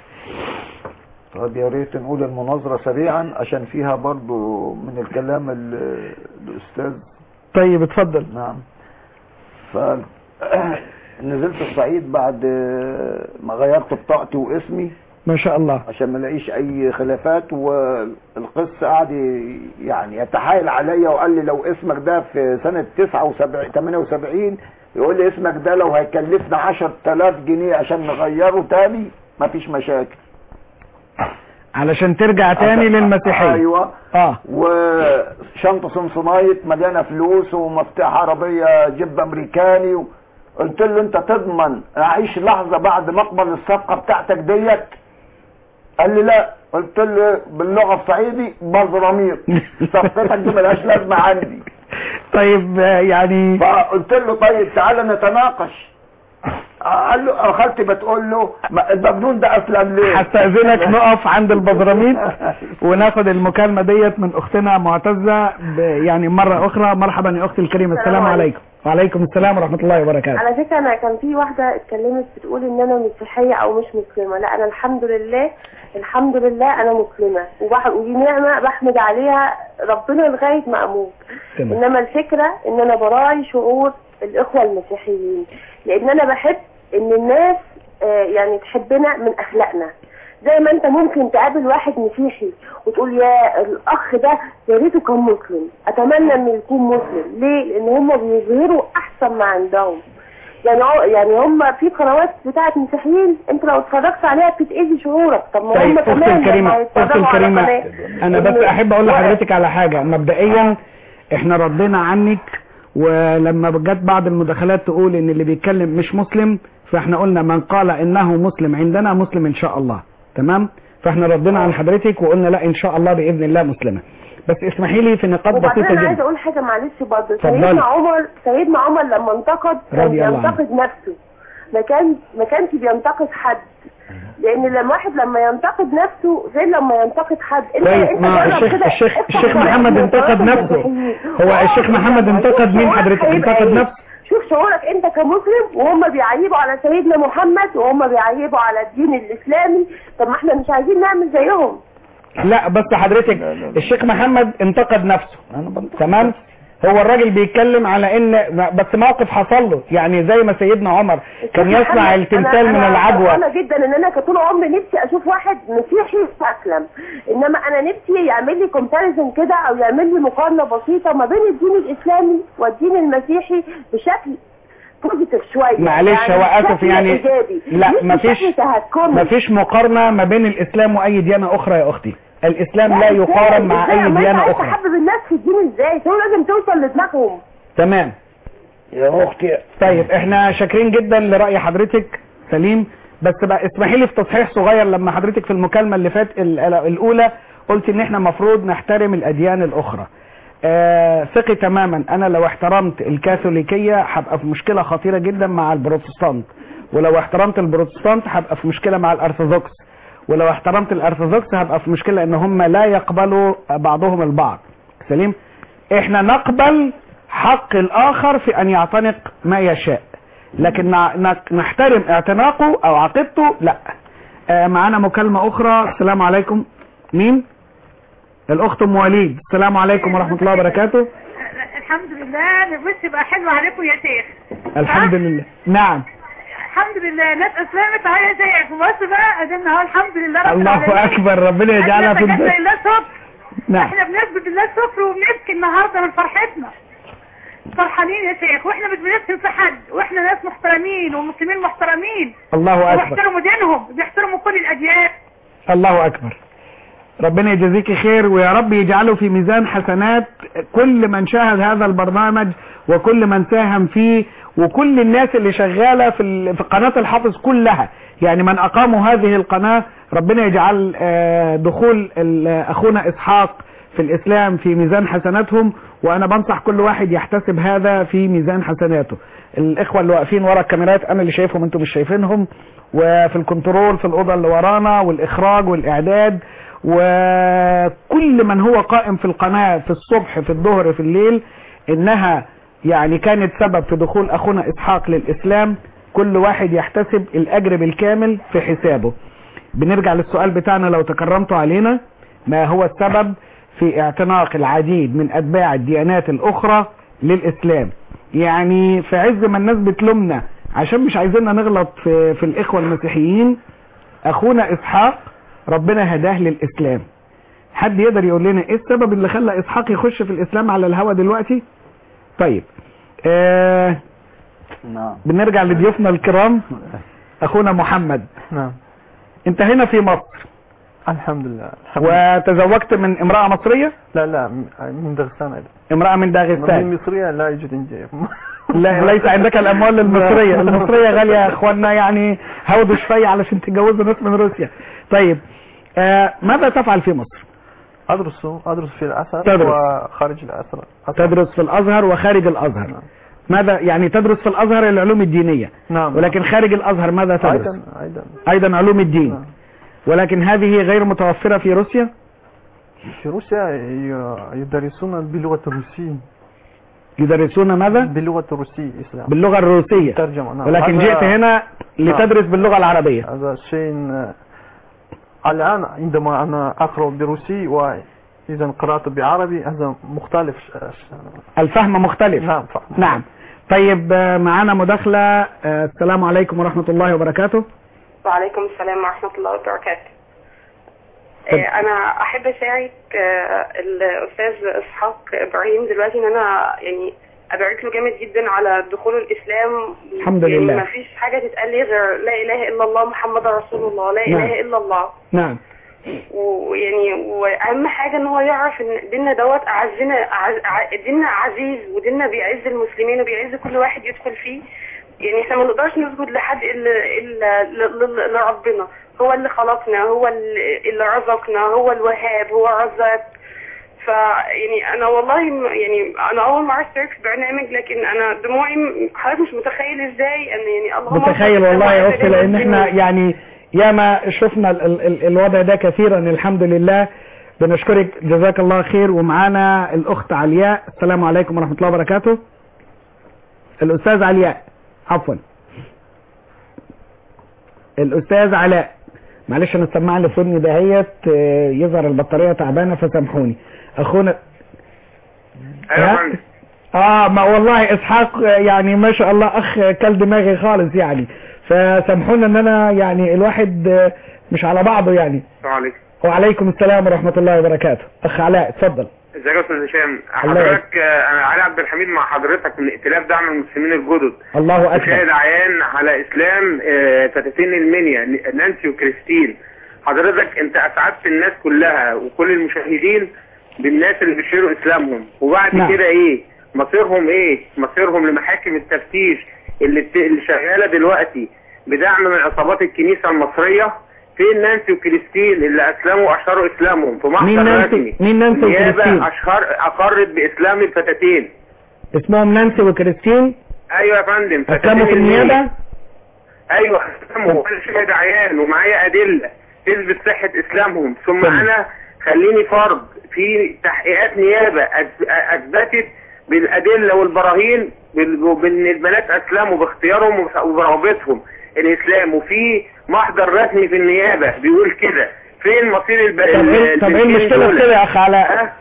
طب يا ريت نقول المناظرة سريعا عشان فيها برضو من الكلام ال- الأستاذ طيب اتفضل نعم ف نزلت الصعيد بعد ما غيرت بطاقتي واسمي ما شاء الله عشان ما الاقيش اي خلافات والقس قعد يعني يتحايل عليا وقال لي لو اسمك ده في سنة 79 78 يقول لي اسمك ده لو هيكلفنا 10000 جنيه عشان نغيره تاني مفيش مشاكل علشان ترجع تاني للمسيحية ايوه اه وشنطه سمسمايت مليانه فلوس ومفتاح عربيه جيب امريكاني قلت له انت تضمن اعيش لحظه بعد ما اقبل الصفقه بتاعتك ديت قال لي لا قلت له باللغه الصعيدي بزراميط صفقتك دي ملهاش لازمه عندي طيب آه، يعني فقلت له طيب تعالى نتناقش قال له خالتي بتقول له ما- المجنون ده اسلم ليه هستأذنك نقف عند البزراميط وناخد المكالمة ديت من اختنا معتزة ب- يعني مرة اخرى مرحبا يا اختي الكريمة السلام عليكم وعليكم السلام ورحمة الله وبركاته على فكرة أنا كان في واحدة اتكلمت بتقول إن أنا مسيحية أو مش مسلمة لا أنا الحمد لله الحمد لله أنا مسلمة وبح- ودي نعمة بحمد عليها ربنا لغاية ما أموت تمام. إنما الفكرة إن أنا براعي شعور الإخوة المسيحيين لأن أنا بحب إن الناس آه، يعني تحبنا من اخلاقنا زي ما انت ممكن تقابل واحد مسيحي وتقول يا الاخ ده يا ريته كان مسلم اتمنى انه يكون مسلم ليه لان هم بيظهروا احسن ما عندهم يعني هو- يعني هم في قنوات بتاعت مسيحيين انت لو اتفرجت عليها بتتاذي شعورك طب ما طيب هم اختي كمان لما الكريمه اختي يتفرجوا على الكريمه قناة انا بس إن احب اقول واحد- لحضرتك على حاجه مبدئيا احنا ردينا عنك ولما جت بعض المداخلات تقول ان اللي بيتكلم مش مسلم فاحنا قلنا من قال انه مسلم عندنا مسلم ان شاء الله تمام فاحنا ردينا عن حضرتك وقلنا لا ان شاء الله باذن الله مسلمه بس اسمحي لي في نقاط وبعدين بسيطه انا عايزه جدا اقول حاجه معلش برضه اتفضلي. سيدنا عمر سيدنا عمر لما انتقد كان رضي الله عنه. بينتقد نفسه ما كان ما كانش بينتقد حد لان لما واحد لما ينتقد نفسه غير لما ينتقد حد انت طيب انت ما جرب الشيخ كده الشيخ افتح الشيخ قناة محمد من انتقد قنوات نفسه المسيحيين. هو واه الشيخ محمد شوف انتقد مين شعورك حضرتك هيبقى انتقد ايه. نفسه شوف شعورك انت كمسلم وهم بيعيبوا على سيدنا محمد وهم بيعيبوا على الدين الاسلامي طب ما احنا مش عايزين نعمل زيهم لا بس حضرتك الشيخ محمد انتقد نفسه تمام هو الراجل بيتكلم على ان بس موقف حصل له يعني زي ما سيدنا عمر كان محمد، يصنع التمثال أنا- من أنا العجوة فرحانة جدا ان انا كطول عمري نفسي اشوف واحد مسيحي اسلم انما انا نفسي يعمل لي كومباريزن كده او يعمل لي مقارنه بسيطه ما بين الدين الاسلامي والدين المسيحي بشكل بوزيتيف شويه معلش هو اسف بشكل يعني إيجابي. لا مش مفيش بشكل تهكمي. مفيش مقارنة ما بين الاسلام واي ديانة اخرى يا اختي الاسلام لا إزاي؟ يقارن مع إزاي؟ اي ما ديانة انت اخرى عايز تحبب الناس في الدين ازاي هو لازم توصل لدماغهم تمام يا اختي طيب احنا شاكرين جدا لرأي حضرتك سليم بس بقى اسمحي لي في تصحيح صغير لما حضرتك في المكالمة اللي فات ال- الاولى قلت ان احنا مفروض نحترم الاديان الاخرى آه ثقي تماما انا لو احترمت الكاثوليكية هبقى في مشكلة خطيرة جدا مع البروتستانت ولو احترمت البروتستانت هبقى في مشكلة مع الارثوذكس ولو احترمت الارثوذكس هبقى في مشكلة ان هم لا يقبلوا بعضهم البعض سليم احنا نقبل حق الاخر في ان يعتنق ما يشاء لكن نع- نك- نحترم اعتناقه او عقيدته لا آه معانا مكالمة اخرى السلام عليكم مين الاخت ام وليد السلام عليكم ورحمة الله وبركاته الحمد لله بص يبقى حلو عليكم يا شيخ الحمد لله نعم الحمد لله ناس اسلمت اهو يا شيخ بص بقى ادينا اهو الحمد لله رب الله العالمين. اكبر ربنا يجعلها في احنا سجدنا الجنة لله صبر نعم احنا بنسجد لله الصبر وبنبكي النهارده من فرحتنا فرحانين يا شيخ واحنا مش بنشتم في حد واحنا ناس محترمين ومسلمين محترمين الله اكبر وبيحترموا دينهم بيحترموا كل الاديان الله اكبر ربنا يجزيك خير ويا رب يجعله في ميزان حسنات كل من شاهد هذا البرنامج وكل من ساهم فيه وكل الناس اللي شغالة في ال- في قناة الحافظ كلها يعني من اقاموا هذه القناة ربنا يجعل آه، دخول ال- اخونا اسحاق في الاسلام في ميزان حسناتهم وانا بنصح كل واحد يحتسب هذا في ميزان حسناته الاخوة اللي واقفين ورا الكاميرات انا اللي شايفهم انتم مش شايفينهم وفي الكنترول في الاوضه اللي ورانا والاخراج والاعداد وكل من هو قائم في القناة في الصبح في الظهر في الليل انها يعني كانت سبب في دخول اخونا اسحاق للاسلام كل واحد يحتسب الاجر بالكامل في حسابه بنرجع للسؤال بتاعنا لو تكرمتوا علينا ما هو السبب في اعتناق العديد من اتباع الديانات الاخرى للاسلام يعني في عز ما الناس بتلومنا عشان مش عايزيننا نغلط في, في الاخوة المسيحيين اخونا اسحاق ربنا هداه للاسلام حد يقدر يقول لنا ايه السبب اللي خلى اسحاق يخش في الاسلام على الهوا دلوقتي طيب آه نعم بنرجع لضيوفنا الكرام اخونا محمد نعم انت هنا في مصر الحمد لله الحمد لله. وتزوجت من امرأة مصرية لا لا م- من دغستان أيضا امرأة من من داغستان مصرية لا يوجد عندي لا ليس عندك الاموال المصرية المصرية غالية يا اخوانا يعني هودوا شوية علشان تتجوزوا ناس من روسيا طيب آه ماذا تفعل في مصر أدرس أدرس في الأزهر تدرس. وخارج الأزهر تدرس في الازهر وخارج الازهر ماذا يعني تدرس في الازهر العلوم الدينية نعم ولكن خارج الازهر ماذا تدرس أيضا أيضا ايضا علوم الدين ولكن هذه غير متوفرة في روسيا في روسيا ي- يدرسون بلغة الروسية يدرسون ماذا بلغة الروسية إسلام باللغة الروسية ترجمة نعم ولكن هذا- جئت هنا لتدرس باللغة العربية هذا شيء آه، الآن عندما أنا أقرأ بروسي وإذا قرأت بعربي هذا مختلف ش- ش- الفهم مختلف نعم فهم نعم طيب آه، معانا مداخلة آه، السلام عليكم ورحمة الله وبركاته وعليكم السلام ورحمة الله وبركاته آه، أنا أحب أشارك آه، الأستاذ إسحاق إبراهيم دلوقتي إن أنا يعني أبارك له جامد جدا على دخول الإسلام الحمد يعني لله. ما فيش حاجة تتقال لي غير لا إله إلا الله محمد رسول الله لا نعم. إله إلا الله نعم ويعني واهم حاجه ان هو يعرف ان ديننا دوت اعزنا أعز... ع- ديننا عزيز وديننا بيعز المسلمين وبيعز كل واحد يدخل فيه يعني احنا ما نقدرش نسجد لحد الا الا ل- ل- لربنا هو اللي خلقنا هو اللي اللي رزقنا هو الوهاب هو الرزاق ف يعني انا والله م- يعني انا اول مره اشترك في برنامج لكن انا دموعي م- حضرتك مش متخيل ازاي ان يعني اللهم متخيل صل والله يا وسلم اختي لان احنا المسلمين. يعني ياما شفنا ال ال ال الوضع ده كثيرا الحمد لله بنشكرك جزاك الله خير ومعانا الاخت علياء السلام عليكم ورحمه الله وبركاته الاستاذ علياء عفوا الاستاذ علاء معلش انا السماعه اللي في ودني دهيت آه، يظهر البطاريه تعبانه فسامحوني اخونا ايوه يا ها؟ فندم اه ما والله اسحاق آه، يعني ما شاء الله اخ كل دماغي خالص يعني فسامحونا ان انا يعني الواحد آه، مش على بعضه يعني السلام عليكم وعليكم السلام ورحمة الله وبركاته اخ علاء اتفضل ازيك يا استاذ هشام الله حضرتك آه، انا علي عبد الحميد مع حضرتك من ائتلاف دعم المسلمين الجدد الله شاهد اكبر عيان على اسلام آه، فتاتين المنيا نانسي وكريستين حضرتك انت اسعدت الناس كلها وكل المشاهدين بالناس اللي بيشيروا اسلامهم وبعد نعم. كده ايه مصيرهم ايه مصيرهم لمحاكم التفتيش اللي, بت... اللي شغاله دلوقتي بدعم من عصابات الكنيسه المصريه فين نانسي وكريستين اللي اسلموا واشهروا اسلامهم في محضر مين نانسي- رسمي مين نانسي النيابة وكريستين؟ اشهر اقرت باسلام الفتاتين اسمهم نانسي وكريستين ايوه يا فندم اسلموا في فتاتين المنيا. النيابة ايوه اسلامهم وانا شاهد عيان ومعايا ادله تثبت صحه اسلامهم ثم تمام. انا خليني فرض في تحقيقات نيابه أث- اثبتت بالادله والبراهين بال- بان البنات اسلموا باختيارهم وب- وبرغبتهم الاسلام وفي محضر رسمي في النيابه بيقول كده فين مصير الب... طب ايه طب ايه البنتين المشكلة في دول؟ كده يا اخ علاء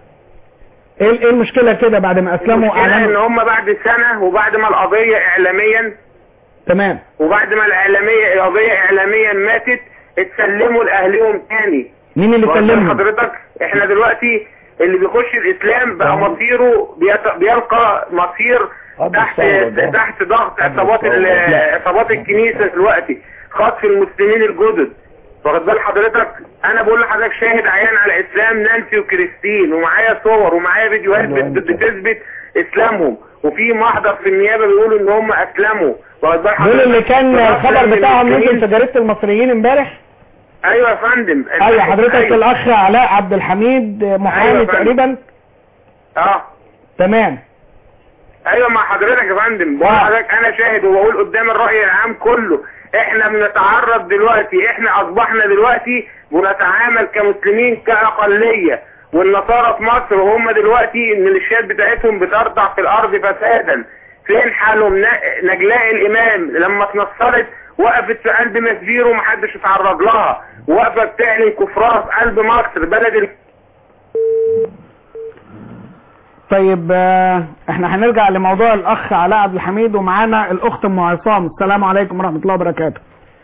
ايه ايه المشكلة كده بعد ما اسلموا المشكلة ان اعلنوا هم بعد سنه وبعد ما القضيه اعلاميا تمام وبعد ما الاعلاميه القضيه اعلاميا ماتت اتسلموا لاهلهم تاني مين اللي واخد سلمهم حضرتك احنا دلوقتي اللي بيخش الاسلام بقى مصيره بيت- بيلقى مصير تحت تحت ضغط عصابات ال- عصابات الكنيسه دلوقتي خاص المسلمين الجدد واخد بال حضرتك انا بقول لحضرتك شاهد عيان على اسلام نانسي وكريستين ومعايا صور ومعايا فيديوهات بت- بتثبت اسلامهم وفي محضر في النيابه بيقولوا ان هم اسلموا واخد بال دول اللي حضرتك؟ كان بغض الخبر عن بتاعهم المسلمين. نزل في جريدة المصريين امبارح ايوه يا فندم ايوه حضرتك أيوة. الاخ علاء عبد الحميد محامي أيوة يا فندم. تقريبا اه تمام ايوه مع حضرتك يا فندم بقول لحضرتك انا شاهد وبقول قدام الراي العام كله احنا بنتعرض دلوقتي احنا اصبحنا دلوقتي بنتعامل كمسلمين كاقليه والنصارى في مصر وهم دلوقتي الميليشيات بتاعتهم بترضع في الارض فسادا فين حالهم ن- نجلاء الامام لما اتنصرت وقفت في قلب مسبير ومحدش اتعرض لها وقفه بتعلن كفرها في قلب مصر بلد ال... طيب آه، احنا هنرجع لموضوع الاخ علاء عبد الحميد ومعانا الاخت ام عصام السلام عليكم ورحمه الله وبركاته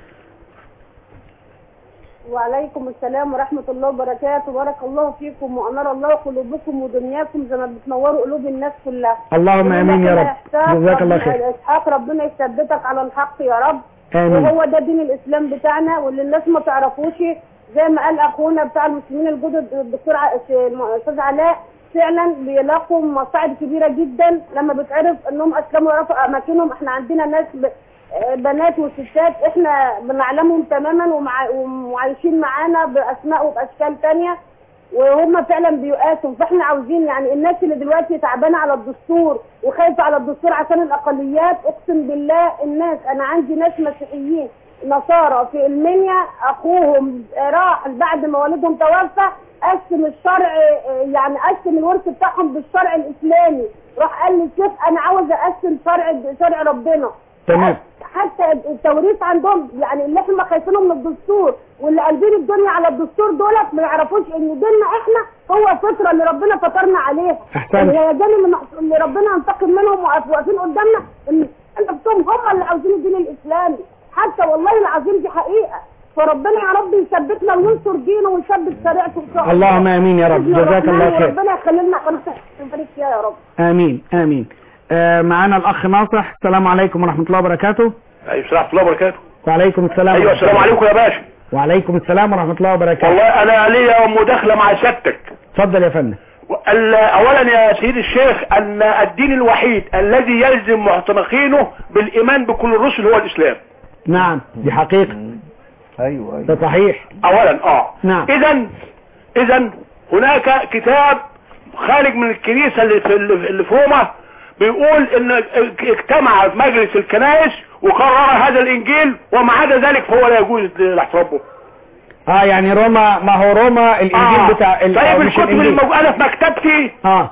وعليكم السلام ورحمة الله وبركاته بارك الله فيكم وأنار الله قلوبكم ودنياكم زي ما بتنوروا قلوب الناس كلها اللهم امين يا رب جزاك الله خير إسحاق ربنا يثبتك على الحق يا رب آمين. وهو ده دين الإسلام بتاعنا واللي الناس ما تعرفوش زي ما قال أخونا بتاع المسلمين الجدد الدكتور ع- الأستاذ علاء فعلا بيلاقوا مصاعب كبيرة جدا لما بتعرف انهم اسلموا ويعرفوا اماكنهم احنا عندنا ناس ب... بنات وستات احنا بنعلمهم تماما ومع... وعايشين معانا باسماء وباشكال تانية وهم فعلا بيقاسوا فاحنا عاوزين يعني الناس اللي دلوقتي تعبانه على الدستور وخايفه على الدستور عشان الاقليات اقسم بالله الناس انا عندي ناس مسيحيين نصارى في المنيا اخوهم راح بعد ما والدهم توفى قسم الشرع يعني قسم الورث بتاعهم بالشرع الاسلامي راح قال للشيخ انا عاوز اقسم شرع شرع ربنا تمام حتى التوريث عندهم يعني اللي احنا خايفينه من الدستور واللي قلبين الدنيا على الدستور دولت ما يعرفوش ان ديننا احنا هو الفطره اللي ربنا فطرنا عليها أحسنت. الهيجان اللي, مح- اللي ربنا ينتقم منهم وقف- واقفين قدامنا ان نفسهم هم اللي عاوزين الدين الاسلامي حتى والله العظيم دي حقيقه فربنا يا رب يثبتنا وينصر دينه ويثبت شريعته ان شاء الله اللهم آمين يا رب. بإذن جزاك الرحمن الله خير. وربنا يخلي لنا قناه يبارك فيها يا رب امين امين آه معانا الاخ ناصح السلام عليكم ورحمه الله وبركاته ايوه السلام ورحمه الله وبركاته وعليكم السلام ايوه ورحمة السلام الله. عليكم يا باشا وعليكم السلام ورحمه الله وبركاته والله انا ليا مداخله مع سيادتك اتفضل يا فندم ال- اولا يا سيدي الشيخ ان الدين الوحيد الذي يلزم معتنقينه بالايمان بكل الرسل هو الاسلام نعم دي حقيقه ايوه ده صحيح اولا اه نعم اذا اذا هناك كتاب خارج من الكنيسة اللي في, اللي في روما بيقول ان اجتمع مجلس الكنائس وقرر هذا الانجيل وما عدا ذلك فهو لا يجوز لاحترامه اه يعني روما ما هو روما الانجيل آه. بتاع ال- طيب أو مش الكتب الإنجيل. الموجودة انا في مكتبتي اه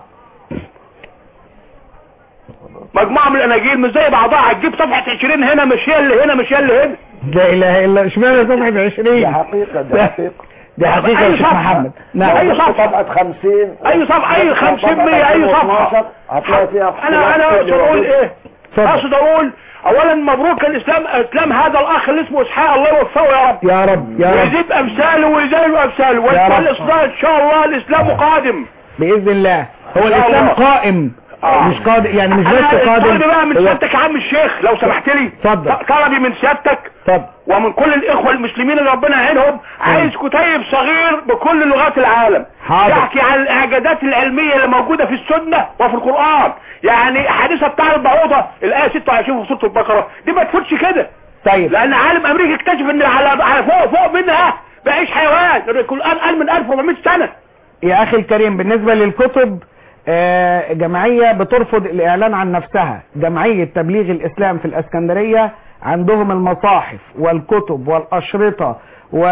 مجموعة من الاناجيل مش زي بعضها هتجيب صفحة 20 هنا مش هي اللي هنا مش هي اللي هنا لا اله الا اشمعنى صفحه 20 دي حقيقة دي حقيقة دي حقيقه يا أي شيخ صفحة؟ محمد نعم أي صفحة؟ صفحة 50 اي صفحة اي 50 100 اي صفحة هتلاقي فيها انا انا اقصد اقول ايه اتفضل. اقصد اقول اولا مبروك الاسلام اسلام هذا الاخ اللي اسمه اسحاق الله يوفقه يا رب يا رب يا رب ويزيد امثاله ويزيد امثاله يا رب. والاصلاح ان شاء الله الاسلام قادم باذن الله هو إن شاء الاسلام الله. قائم آه. مش قادم يعني مش بس انا قادم طلبي بقى من هو- سيادتك يا عم الشيخ لو سمحت لي اتفضل. طلبي من سيادتك اتفضل ومن كل الاخوه المسلمين اللي ربنا يعينهم عايز كتيب صغير بكل لغات العالم حاضر. يحكي عن الاعجازات العلميه اللي موجوده في السنه وفي القران يعني حادثه بتاع البعوضه الايه 26 في سوره البقره دي ما تفوتش كده طيب لان عالم امريكا اكتشف ان على على فوق فوق منها بقيش حيوان القران قال من 1400 سنه يا اخي الكريم بالنسبة للكتب آه، جمعية بترفض الاعلان عن نفسها جمعية تبليغ الاسلام في الاسكندرية عندهم المصاحف والكتب والاشرطة و...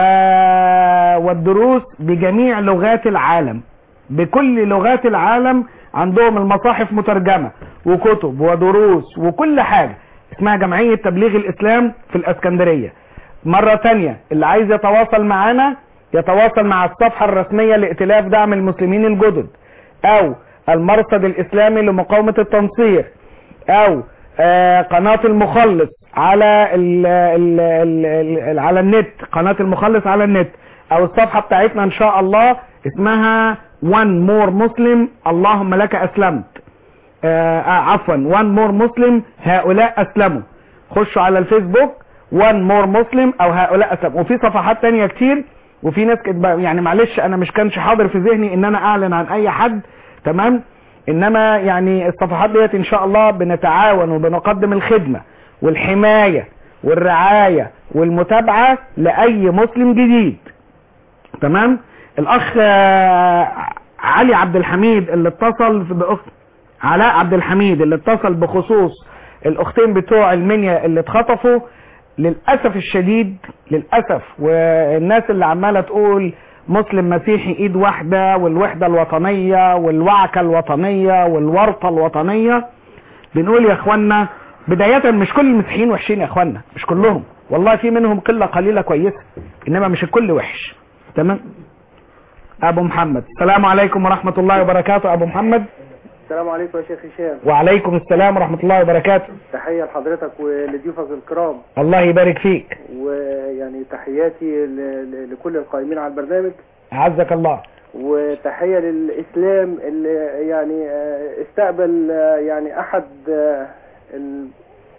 والدروس بجميع لغات العالم بكل لغات العالم عندهم المصاحف مترجمة وكتب ودروس وكل حاجة اسمها جمعية تبليغ الاسلام في الاسكندرية مرة تانية اللي عايز يتواصل معانا يتواصل مع الصفحة الرسمية لائتلاف دعم المسلمين الجدد او المرصد الاسلامي لمقاومة التنصير او آه قناة المخلص على ال ال ال ال على النت قناة المخلص على النت او الصفحة بتاعتنا ان شاء الله اسمها one more مسلم اللهم لك اسلمت آه آه عفوا one more مسلم هؤلاء اسلموا خشوا على الفيسبوك one more مسلم او هؤلاء اسلموا وفي صفحات تانية كتير وفي ناس كتب يعني معلش انا مش كانش حاضر في ذهني ان انا اعلن عن اي حد تمام انما يعني الصفحات ديت ان شاء الله بنتعاون وبنقدم الخدمة والحماية والرعاية والمتابعة لاي مسلم جديد تمام الاخ آه، علي عبد الحميد اللي اتصل في- باخت علاء عبد الحميد اللي اتصل بخصوص الاختين بتوع المنيا اللي اتخطفوا للاسف الشديد للاسف والناس اللي عماله تقول مسلم مسيحي ايد واحده والوحده الوطنيه والوعكه الوطنيه والورطه الوطنيه بنقول يا اخوانا بدايه مش كل المسيحيين وحشين يا اخوانا مش كلهم والله في منهم قله قليله كويسه انما مش الكل وحش تمام ابو محمد السلام عليكم ورحمه الله وبركاته ابو محمد السلام عليكم يا شيخ هشام وعليكم السلام ورحمه الله وبركاته تحية لحضرتك ولضيوفك الكرام الله يبارك فيك ويعني تحياتي ل- ل- لكل القائمين على البرنامج عزك الله وتحية للإسلام اللي يعني آه، استقبل آه، يعني أحد آه، ال-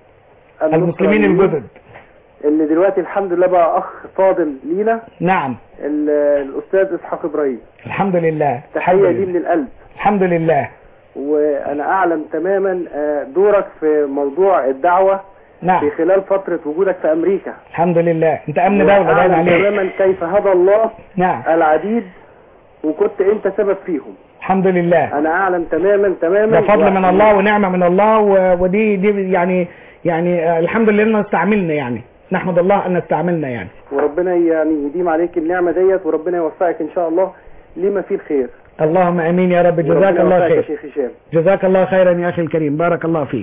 المسلمين النصرانيين الجدد اللي دلوقتي الحمد لله بقى أخ فاضل لينا نعم ال- الأستاذ إسحاق إبراهيم الحمد لله تحية دي من القلب الحمد لله وأنا أعلم تماما آه، دورك في موضوع الدعوة نعم في خلال فترة وجودك في أمريكا الحمد لله انت امن دولة باين وأعلم عليك تماما كيف هدى الله نعم العديد وكنت أنت سبب فيهم الحمد لله أنا أعلم تماما تماما ده فضل من و- الله ونعمة من الله و- ودي دي يعني يعني آه، الحمد لله انه استعملنا يعني نحمد الله ان استعملنا يعني وربنا يعني يديم عليك النعمة ديت وربنا يوفقك إن شاء الله لما فيه الخير اللهم امين يا رب جزاك وربنا الله يوفقك يا خير شيخ هشام جزاك الله خيرا يا اخي الكريم بارك الله فيك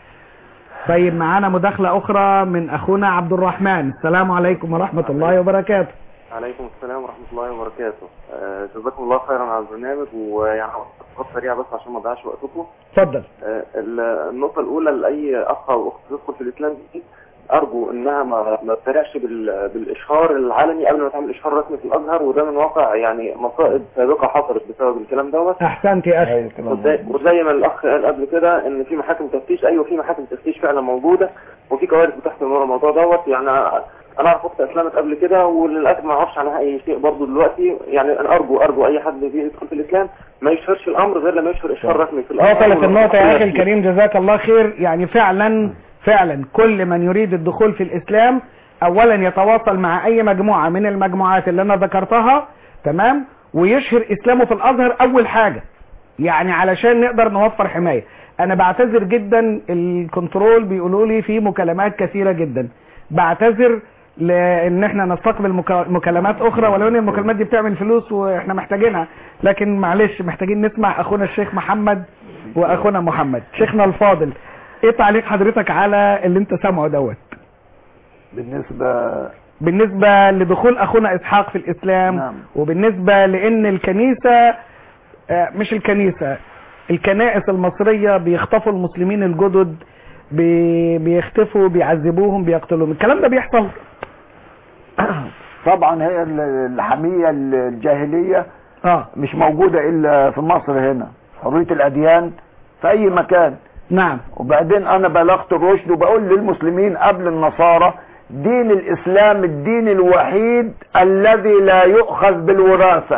طيب معانا مداخلة اخرى من اخونا عبد الرحمن السلام عليكم ورحمة الله وبركاته عليكم السلام ورحمة الله وبركاته آه، جزاكم الله خيرا على البرنامج ويعني خط سريع بس عشان ما اضيعش وقتكم اتفضل آه، ال- النقطة الأولى لأي أخ أو أخت تدخل في الإسلام جديد ارجو انها ما ما تبتدعش بال- بالاشهار العلني قبل ما تعمل اشهار رسمي في الازهر وده من واقع يعني مصائب سابقه حصلت بسبب الكلام دوت احسنت يا اخي وزي, وزي ما الاخ قال قبل كده ان في محاكم تفتيش ايوه في محاكم تفتيش فعلا موجوده وفي كوارث بتحصل ورا الموضوع دوت يعني انا اعرف اخت اسلمت قبل كده وللاسف ما اعرفش عنها اي شيء برضه دلوقتي يعني انا ارجو ارجو اي حد بيدخل في الاسلام ما يشهرش الامر غير لما يشهر اشهار رسمي في الامر وصلت النقطة يا أخي الكريم جزاك الله خير يعني فعلا فعلا كل من يريد الدخول في الإسلام أولا يتواصل مع أي مجموعة من المجموعات اللي أنا ذكرتها تمام ويشهر إسلامه في الأزهر أول حاجة يعني علشان نقدر نوفر حماية أنا بعتذر جدا الكنترول بيقولوا لي في مكالمات كثيرة جدا بعتذر لان احنا نستقبل مكا- مكالمات اخرى ولو ان المكالمات دي بتعمل فلوس واحنا محتاجينها لكن معلش محتاجين نسمع اخونا الشيخ محمد واخونا محمد شيخنا الفاضل ايه تعليق حضرتك على اللي انت سامعه دوت بالنسبة بالنسبة لدخول اخونا اسحاق في الاسلام نعم. وبالنسبة لان الكنيسة آه، مش الكنيسة الكنائس المصرية بيخطفوا المسلمين الجدد بي- بيختفوا بيعذبوهم بيقتلوهم الكلام ده بيحصل طبعا هي ال- الحمية الجاهلية اه مش موجودة الا في مصر هنا حرية الاديان في اي مكان نعم وبعدين انا بلغت الرشد وبقول للمسلمين قبل النصارى دين الاسلام الدين الوحيد الذي لا يؤخذ بالوراثة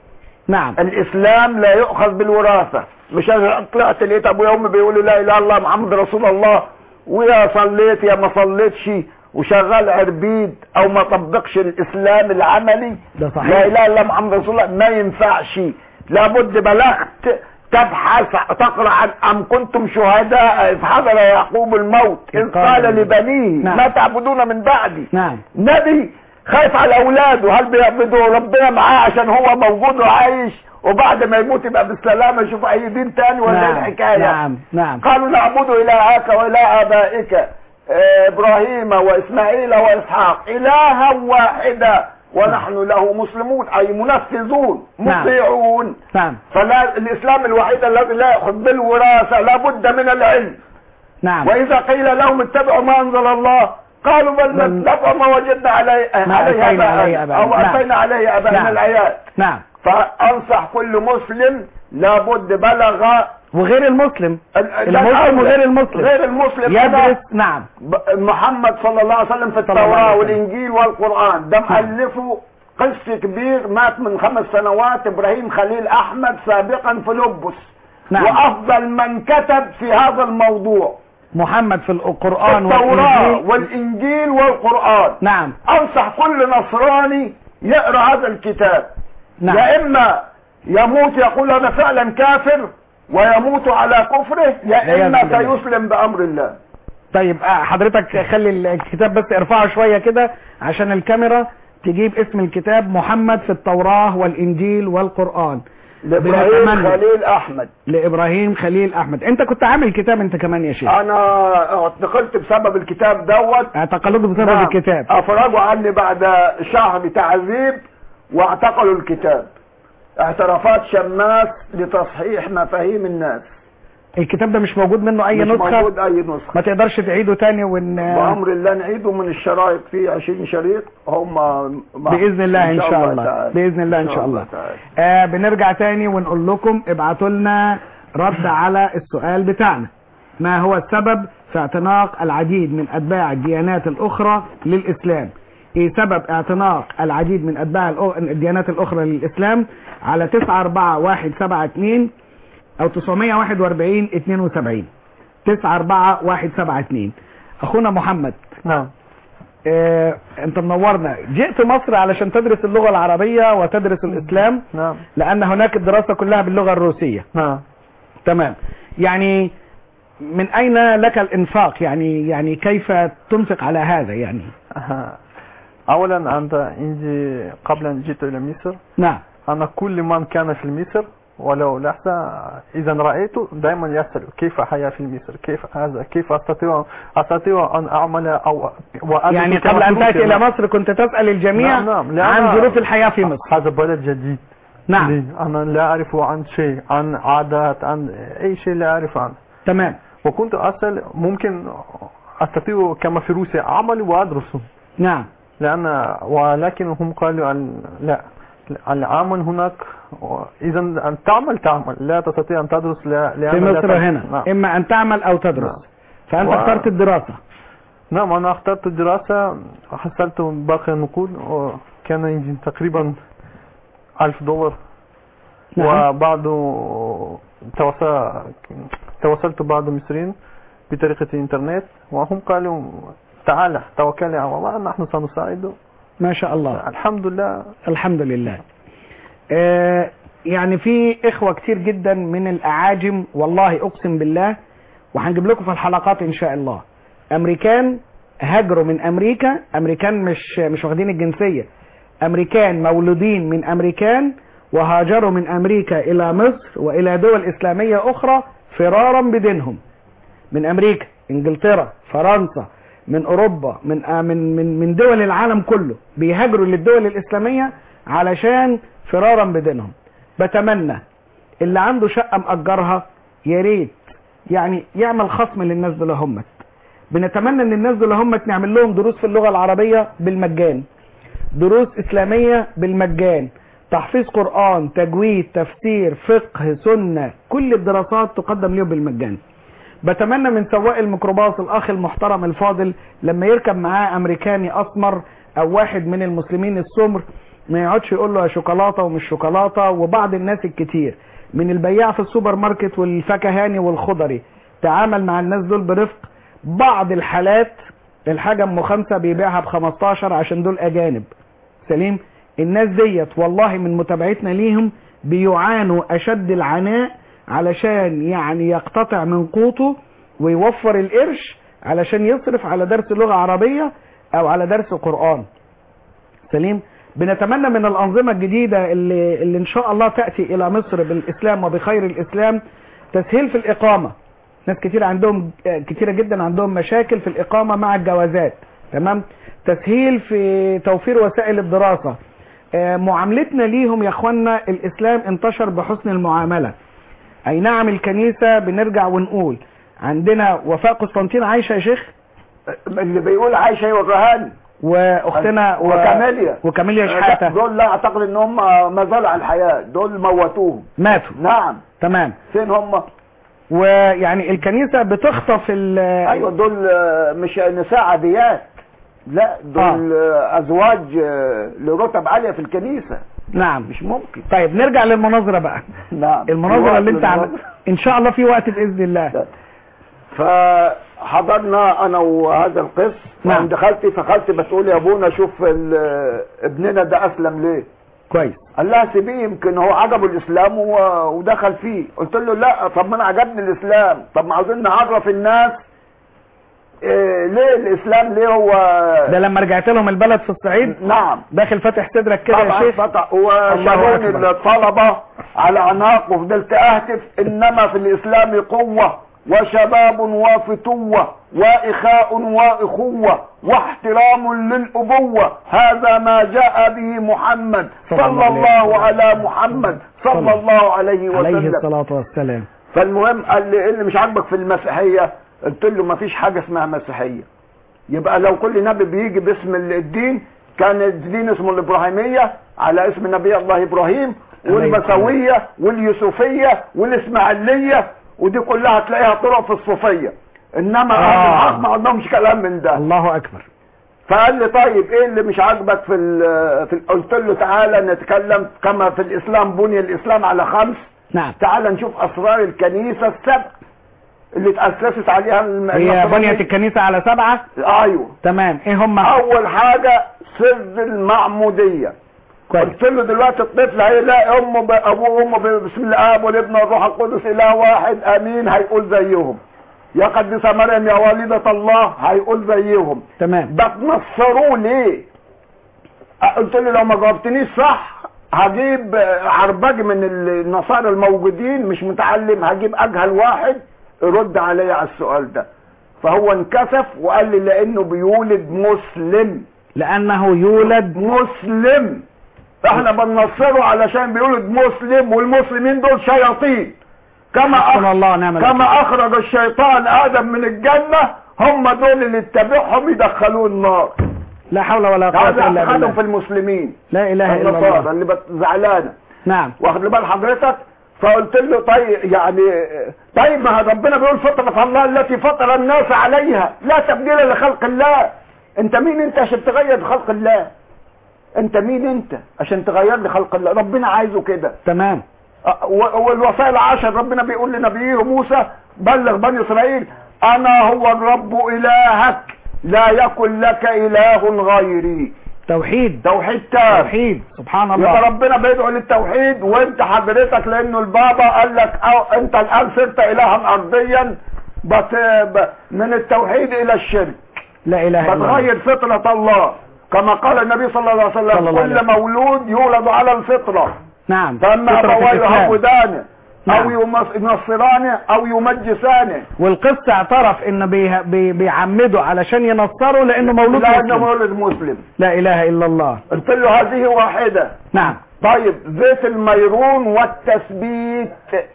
نعم الاسلام لا يؤخذ بالوراثة مش انا طلعت لقيت ابويا وامي بيقولوا لا اله الا الله محمد رسول الله ويا صليت يا ما صليتش وشغال عربيد او ما طبقش الاسلام العملي ده صحيح. لا اله الا الله محمد رسول الله ما ينفعش لابد بلغت تبحث تقرا عن ام كنتم شهداء اذ حضر يعقوب الموت اذ قال لبنيه نعم. ما تعبدون من بعدي نعم نبي خايف على اولاده هل بيعبدوا ربنا معاه عشان هو موجود وعايش وبعد ما يموت يبقى بالسلامه يشوف اي دين تاني ولا ايه نعم الحكايه نعم نعم قالوا نعبد الهك واله ابائك آه، ابراهيم واسماعيل واسحاق الها واحدا ونحن له مسلمون اي منفذون نعم. مطيعون نعم فلا الاسلام الوحيد الذي لا ياخذ بالوراثه لابد من العلم نعم واذا قيل لهم اتبعوا ما انزل الله قالوا بل بل- نتبع ما وجدنا عليه ما عليه ألفينا عليه اباءنا آباءنا. او نعم. الفينا عليه اباءنا نعم. الايات نعم فانصح كل مسلم لابد بلغ وغير المسلم ال- المسلم الأول. وغير المسلم غير المسلم يدرس أنا- نعم ب- محمد صلى الله عليه وسلم في صلى الله عليه التوراة وسلم. والإنجيل والقرآن ده مؤلفه قس كبير مات من خمس سنوات إبراهيم خليل أحمد سابقا في لبس نعم. وأفضل من كتب في هذا الموضوع محمد في القرآن التوراة والإنجيل والإنجيل والقرآن نعم أنصح كل نصراني يقرأ هذا الكتاب نعم. يا إما يموت يقول أنا فعلا كافر ويموت على كفره يا والعياذ إما بالله. سيسلم بأمر الله طيب آه، حضرتك خلي الكتاب بس ارفعه شوية كده عشان الكاميرا تجيب اسم الكتاب محمد في التوراة والإنجيل والقرآن لإبراهيم بنتمنى. خليل أحمد لإبراهيم خليل أحمد أنت كنت عامل كتاب أنت كمان يا شيخ انا اتنقلت بسبب الكتاب دوت اعتقلوك بسبب نعم. الكتاب افرجوا عني بعد شهر تعذيب واعتقلوا الكتاب اعترافات شماس لتصحيح مفاهيم الناس الكتاب ده مش موجود منه أي مش نسخة موجود اي نسخة ما تقدرش تعيده تاني ون... بأمر الله نعيده من الشرايط فيه 20 شريط هم بإذن الله إن شاء الله تعالى. بإذن الله إن شاء الله تعالى. آه بنرجع تاني ونقول لكم ابعتوا لنا رد على السؤال بتاعنا ما هو السبب في اعتناق العديد من أتباع الديانات الأخرى للإسلام ايه سبب اعتناق العديد من أتباع الأ- الديانات الأخرى للإسلام على 941172 أو 941 72 941172 أخونا محمد نعم آه، انت منورنا جئت مصر علشان تدرس اللغة العربية وتدرس الاسلام نعم لان هناك الدراسة كلها باللغة الروسية نعم تمام يعني من اين لك الانفاق يعني يعني كيف تنفق على هذا يعني أها. اولا انت عندي قبل ان جئت الى مصر نعم انا كل من كان في مصر ولو لحظة إذا رأيته دائما يسأل كيف حياة في مصر كيف هذا كيف أستطيع أستطيع أن أعمل أو وأدرس يعني كما قبل ان في تأتي روسيا. الى مصر كنت تسأل الجميع نعم نعم عن ظروف الحياة في مصر هذا بلد جديد نعم لي. أنا لا أعرف عن شيء عن عادات عن أي شيء لا أعرف عنه تمام وكنت أسأل ممكن استطيع كما في روسيا اعمل وادرس نعم لان ولكن هم قالوا ان لا العمل هناك اذا ان تعمل تعمل لا تستطيع ان تدرس لا في لأن لا مصر تعمل. هنا نعم. اما ان تعمل او تدرس نعم. فانت و- اخترت الدراسة نعم أنا اخترت الدراسة حصلت باقي النقود وكان يجي تقريبا ألف دولار نعم. وبعد تواصل تواصلت بعض المصريين بطريقة الإنترنت وهم قالوا تعال توكل على الله نحن سنساعده ما شاء الله الحمد لله الحمد لله آه يعني في اخوة كتير جدا من الاعاجم والله اقسم بالله وهنجيب لكم في الحلقات ان شاء الله امريكان هاجروا من امريكا امريكان مش مش واخدين الجنسية امريكان مولودين من امريكان وهاجروا من امريكا الى مصر والى دول اسلامية اخرى فرارا بدينهم من امريكا انجلترا فرنسا من اوروبا من آه من من من دول العالم كله بيهاجروا للدول الاسلاميه علشان فرارا بدينهم بتمنى اللي عنده شقه مأجرها يا ريت يعني يعمل خصم للناس دول همت بنتمنى ان الناس دول همت نعمل لهم دروس في اللغه العربيه بالمجان دروس اسلاميه بالمجان تحفيظ قران تجويد تفسير فقه سنه كل الدراسات تقدم لهم بالمجان بتمنى من سواق الميكروباص الاخ المحترم الفاضل لما يركب معاه امريكاني اسمر او واحد من المسلمين السمر ما يقعدش يقول له يا شوكولاته ومش شوكولاته وبعض الناس الكتير من البياع في السوبر ماركت والفكهاني والخضري تعامل مع الناس دول برفق بعض الحالات الحاجه ام خمسه بيبيعها ب 15 عشان دول اجانب سليم الناس ديت والله من متابعتنا ليهم بيعانوا اشد العناء علشان يعني يقتطع من قوته ويوفر القرش علشان يصرف على درس لغة عربية او على درس قرآن سليم بنتمنى من الأنظمة الجديدة اللي, اللي إن شاء الله تأتي إلى مصر بالإسلام وبخير الإسلام تسهيل في الإقامة ناس كتير عندهم كتيرة جدا عندهم مشاكل في الإقامة مع الجوازات تمام تسهيل في توفير وسائل الدراسة آه، معاملتنا ليهم يا اخوانا الإسلام انتشر بحسن المعاملة اي نعم الكنيسة بنرجع ونقول عندنا وفاء قسطنطين عايشة يا شيخ اللي بيقول عايشه يوريها لي واختنا و... وكاميليا وكاميليا شحاتة دول لا اعتقد ان هم ما زالوا على الحياه دول موتوهم ماتوا نعم تمام فين هم ويعني الكنيسة بتخطف ال ايوه دول آه، مش نساء عاديات لا دول آه. ازواج آه، لرتب عاليه في الكنيسه نعم مش ممكن طيب نرجع للمناظرة بقى نعم المناظرة اللي انت الوقت عم... للمناظرة. ان شاء الله في وقت باذن الله فحضرنا انا وهذا القس نعم. عند خالتي فخالتي بتقول يا ابونا شوف ال- ابننا ده اسلم ليه كويس قال لها سيبيه يمكن هو عجبه الاسلام و- ودخل فيه قلت له لا طب ما انا عجبني الاسلام طب ما عاوزين نعرف الناس إيه ليه الاسلام ليه هو ده لما رجعت لهم البلد في الصعيد نعم داخل فاتح صدرك كده يا طبعا شيخ فتح الله وشالوني أكبر. الطلبة على عناق وفضلت اهتف انما في الاسلام قوة وشباب وفتوة واخاء واخوة واحترام للابوة هذا ما جاء به محمد صلى الله صلى عليه الله على محمد صلى الله عليه عليه وسلم الصلاة والسلام فالمهم قال لي إيه اللي مش عاجبك في المسيحية قلت له ما فيش حاجة اسمها مسيحية يبقى لو كل نبي بيجي باسم الدين كان الدين اسمه الابراهيمية على اسم نبي الله ابراهيم والمسوية واليوسفية والاسماعيلية ودي كلها تلاقيها طرق في الصوفية انما اهل آه. الحق ما عندهمش كلام من ده الله اكبر فقال لي طيب ايه اللي مش عاجبك في, ال- في ال- قلت له تعالى نتكلم كما في الاسلام بني الاسلام على خمس نعم تعالى نشوف اسرار الكنيسة السبع اللي اتأسست عليها الم- هي النصرانية. بنية الكنيسة على سبعة ايوه تمام ايه هم اول حاجة سر المعمودية كويس قلت له دلوقتي الطفل هيلاقي امه ب- ابوه وامه ب- بسم الله والابن والروح القدس اله واحد امين هيقول زيهم يا قدس مريم يا والدة الله هيقول زيهم تمام بتنصروه ليه قلت له لو ما جاوبتنيش صح هجيب عربجي من النصارى الموجودين مش متعلم هجيب اجهل واحد يرد عليا على السؤال ده فهو انكسف وقال لي لانه بيولد مسلم لانه يولد مسلم احنا بننصره علشان بيولد مسلم والمسلمين دول شياطين كما حسبنا أخ... الله ونعم الوكيل. كما اخرج الشيطان ادم من الجنة هم دول اللي اتبعهم يدخلوه النار لا حول ولا قوة هذا إلا اعتقادهم في بالله المسلمين لا إله إلا النصارى الله اللي بت- زعلانه نعم واخد بال حضرتك فقلت له طيب يعني طيب ما ربنا بيقول فطرة الله التي فطر الناس عليها لا تبديل لخلق الله انت مين انت عشان تغير خلق الله انت مين انت عشان تغير لي خلق الله ربنا عايزه كده تمام أه، و- والوصايا العشر ربنا بيقول لنبيه موسى بلغ بني اسرائيل انا هو الرب الهك لا يكن لك اله غيري توحيد توحيد تام توحيد سبحان يبقى الله ربنا بيدعو للتوحيد وانت حضرتك لانه البابا قال لك أو انت الان صرت الها ارضيا بت ب- من التوحيد الى الشرك لا إله إلا الله بتغير فطرة الله كما قال النبي صلى الله عليه صلى وسلم الله عليه كل مولود يولد على الفطرة نعم فاما فطرة ابواه الإسلام. يهودانه او نعم. يمس- ينصرانه او يمجسانه والقس اعترف انه بي بي بيعمده علشان ينصره لانه مولود لا انه مسلم مولد مسلم لا اله الا الله قلت له هذه واحدة نعم طيب زيت الميرون والتثبيت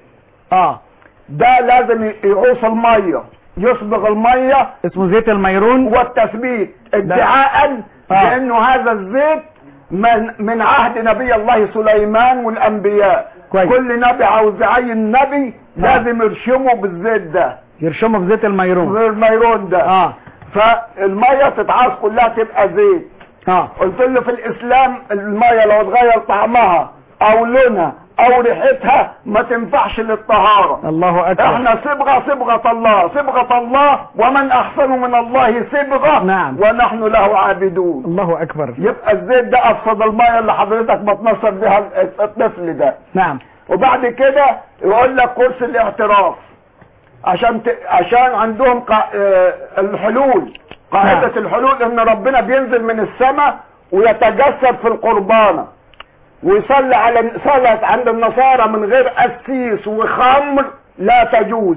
اه ده لازم يعوص المية يصبغ المية اسمه زيت الميرون والتثبيت ادعاء آه. بانه هذا الزيت من, من عهد نبي الله سليمان والانبياء كويس. كل نبي عاوز يعين نبي لازم يرشمه بالزيت ده يرشمه بزيت الميرون الميرون ده اه فالمية تتعاص كلها تبقى زيت اه قلت له في الاسلام المية لو اتغير طعمها او لونها او ريحتها ما تنفعش للطهارة الله اكبر احنا صبغة صبغة الله صبغة الله ومن احسن من الله صبغة نعم. ونحن له عابدون الله اكبر يبقى الزيت ده افسد المية اللي حضرتك بتنصر بها الطفل ده نعم وبعد كده يقول لك كورس الاعتراف عشان ت... عشان عندهم قا... آه، الحلول قاعدة نعم. الحلول ان ربنا بينزل من السماء ويتجسد في القربانة ويصلي على صلاة عند النصارى من غير قسيس وخمر لا تجوز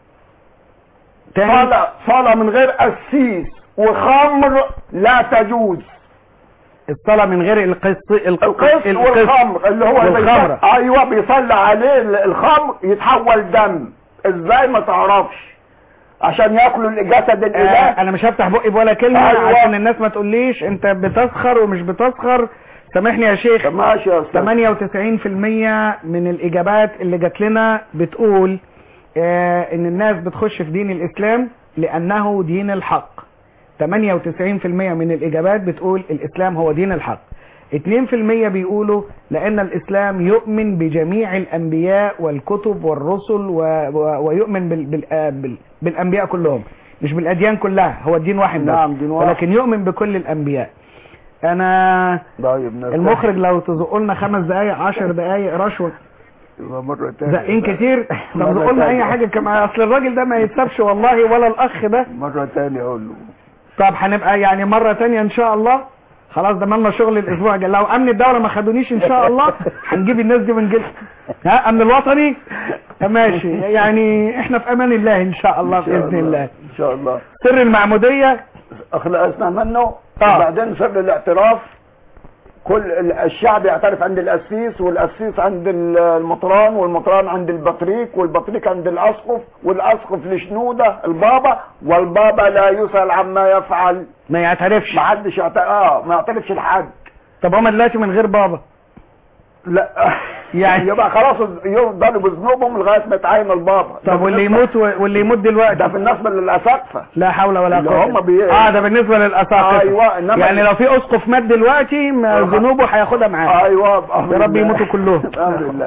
تاني صلاة صلاة من غير قسيس وخمر لا تجوز الصلاة من غير القس القس والخمر اللي هو والخمر بيصلي- ايوه بيصلي عليه ال- الخمر يتحول دم ازاي ما تعرفش عشان ياكلوا جسد الاله آه انا مش هفتح بقي بولا كلمة أيوة. عشان الناس ما تقوليش انت بتسخر ومش بتسخر سامحني يا شيخ ماشي يا استاذ 98% من الاجابات اللي جات لنا بتقول آه ان الناس بتخش في دين الاسلام لانه دين الحق 98% من الاجابات بتقول الاسلام هو دين الحق 2% بيقولوا لان الاسلام يؤمن بجميع الانبياء والكتب والرسل و... و... ويؤمن بال... بال... آه بال... بالانبياء كلهم مش بالاديان كلها هو الدين واحد بس نعم، دين واحد. ولكن يؤمن بكل الانبياء انا طيب ناس المخرج لو تزقوا لنا خمس دقايق عشر دقايق رشوه يبقى مرة تانية زقين كتير طب مرة زقوا لنا اي تانية. حاجه كمان اصل الراجل ده ما يتسابش والله ولا الاخ ده مرة تانية اقول له طب هنبقى يعني مرة تانية ان شاء الله خلاص ضمننا شغل الاسبوع الجاي لو امن الدولة ما خدونيش ان شاء الله هنجيب الناس دي ونجيب ها امن الوطني ماشي يعني احنا في امان الله ان شاء الله إن شاء باذن الله ان شاء الله سر المعمودية اخلصنا منه آه. وبعدين سر الاعتراف كل ال- الشعب يعترف عند القسيس والقسيس عند ال- المطران والمطران عند البطريق والبطريق عند الاسقف والاسقف لشنودة البابا والبابا لا يسأل عما يفعل ما يعترفش ما حدش يعترف اه ما يعترفش لحد طب هما دلوقتي من غير بابا لا يعني- يبقى خلاص يفضلوا بذنوبهم لغايه ما يتعين البابا ده طب واللي بالنسبة- يموت و- واللي يموت ده دلوقتي بالنسبه للاساقفه لا حول ولا اللي قوة هم بي- اه ده بالنسبة للاساقفة أيوة، إنما- يعني لو في اسقف مات دلوقتي ما آه. ذنوبه هياخدها معاه ايوه بأمر يا رب الله. يموتوا كلهم بأمر الله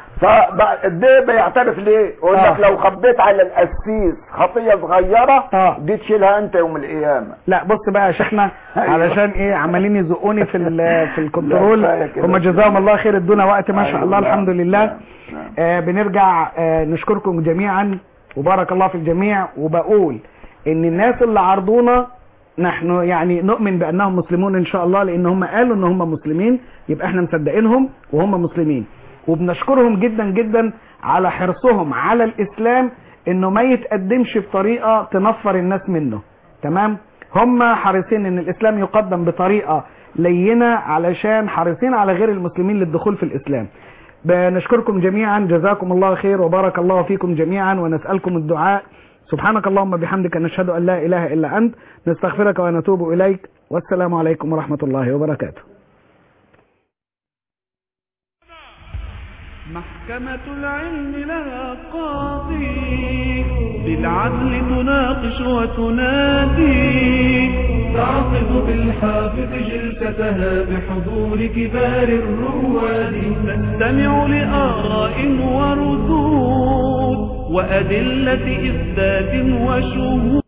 فده بيعترف ليه يقول آه. لك لو خبيت على القسيس خطيه صغيره آه. دي تشيلها انت يوم القيامه لا بص بقى يا شيخنا أيوة. علشان ايه عمالين يزقوني في ال- في لا، الكنترول كفاية كده. هم جزاهم الله خير ادونا وقت ما شاء أيوة، الله نعم، الحمد لله نعم، نعم. آه بنرجع آه نشكركم جميعا وبارك الله في الجميع وبقول ان الناس اللي عرضونا نحن يعني نؤمن بانهم مسلمون ان شاء الله لان هم قالوا ان هم مسلمين يبقى احنا مصدقينهم وهم مسلمين وبنشكرهم جدا جدا على حرصهم على الاسلام انه ما يتقدمش بطريقه تنفر الناس منه تمام هم حريصين ان الاسلام يقدم بطريقه لينه علشان حريصين على غير المسلمين للدخول في الاسلام بنشكركم جميعا جزاكم الله خير وبارك الله فيكم جميعا ونسألكم الدعاء سبحانك اللهم بحمدك نشهد أن لا إله إلا أنت نستغفرك ونتوب إليك والسلام عليكم ورحمة الله وبركاته محكمة العلم لها قاضي بالعدل تناقش وتنادي تعقد بالحافظ جلستها بحضور كبار الرواد تستمع لآراء وردود وأدلة إثبات وشهود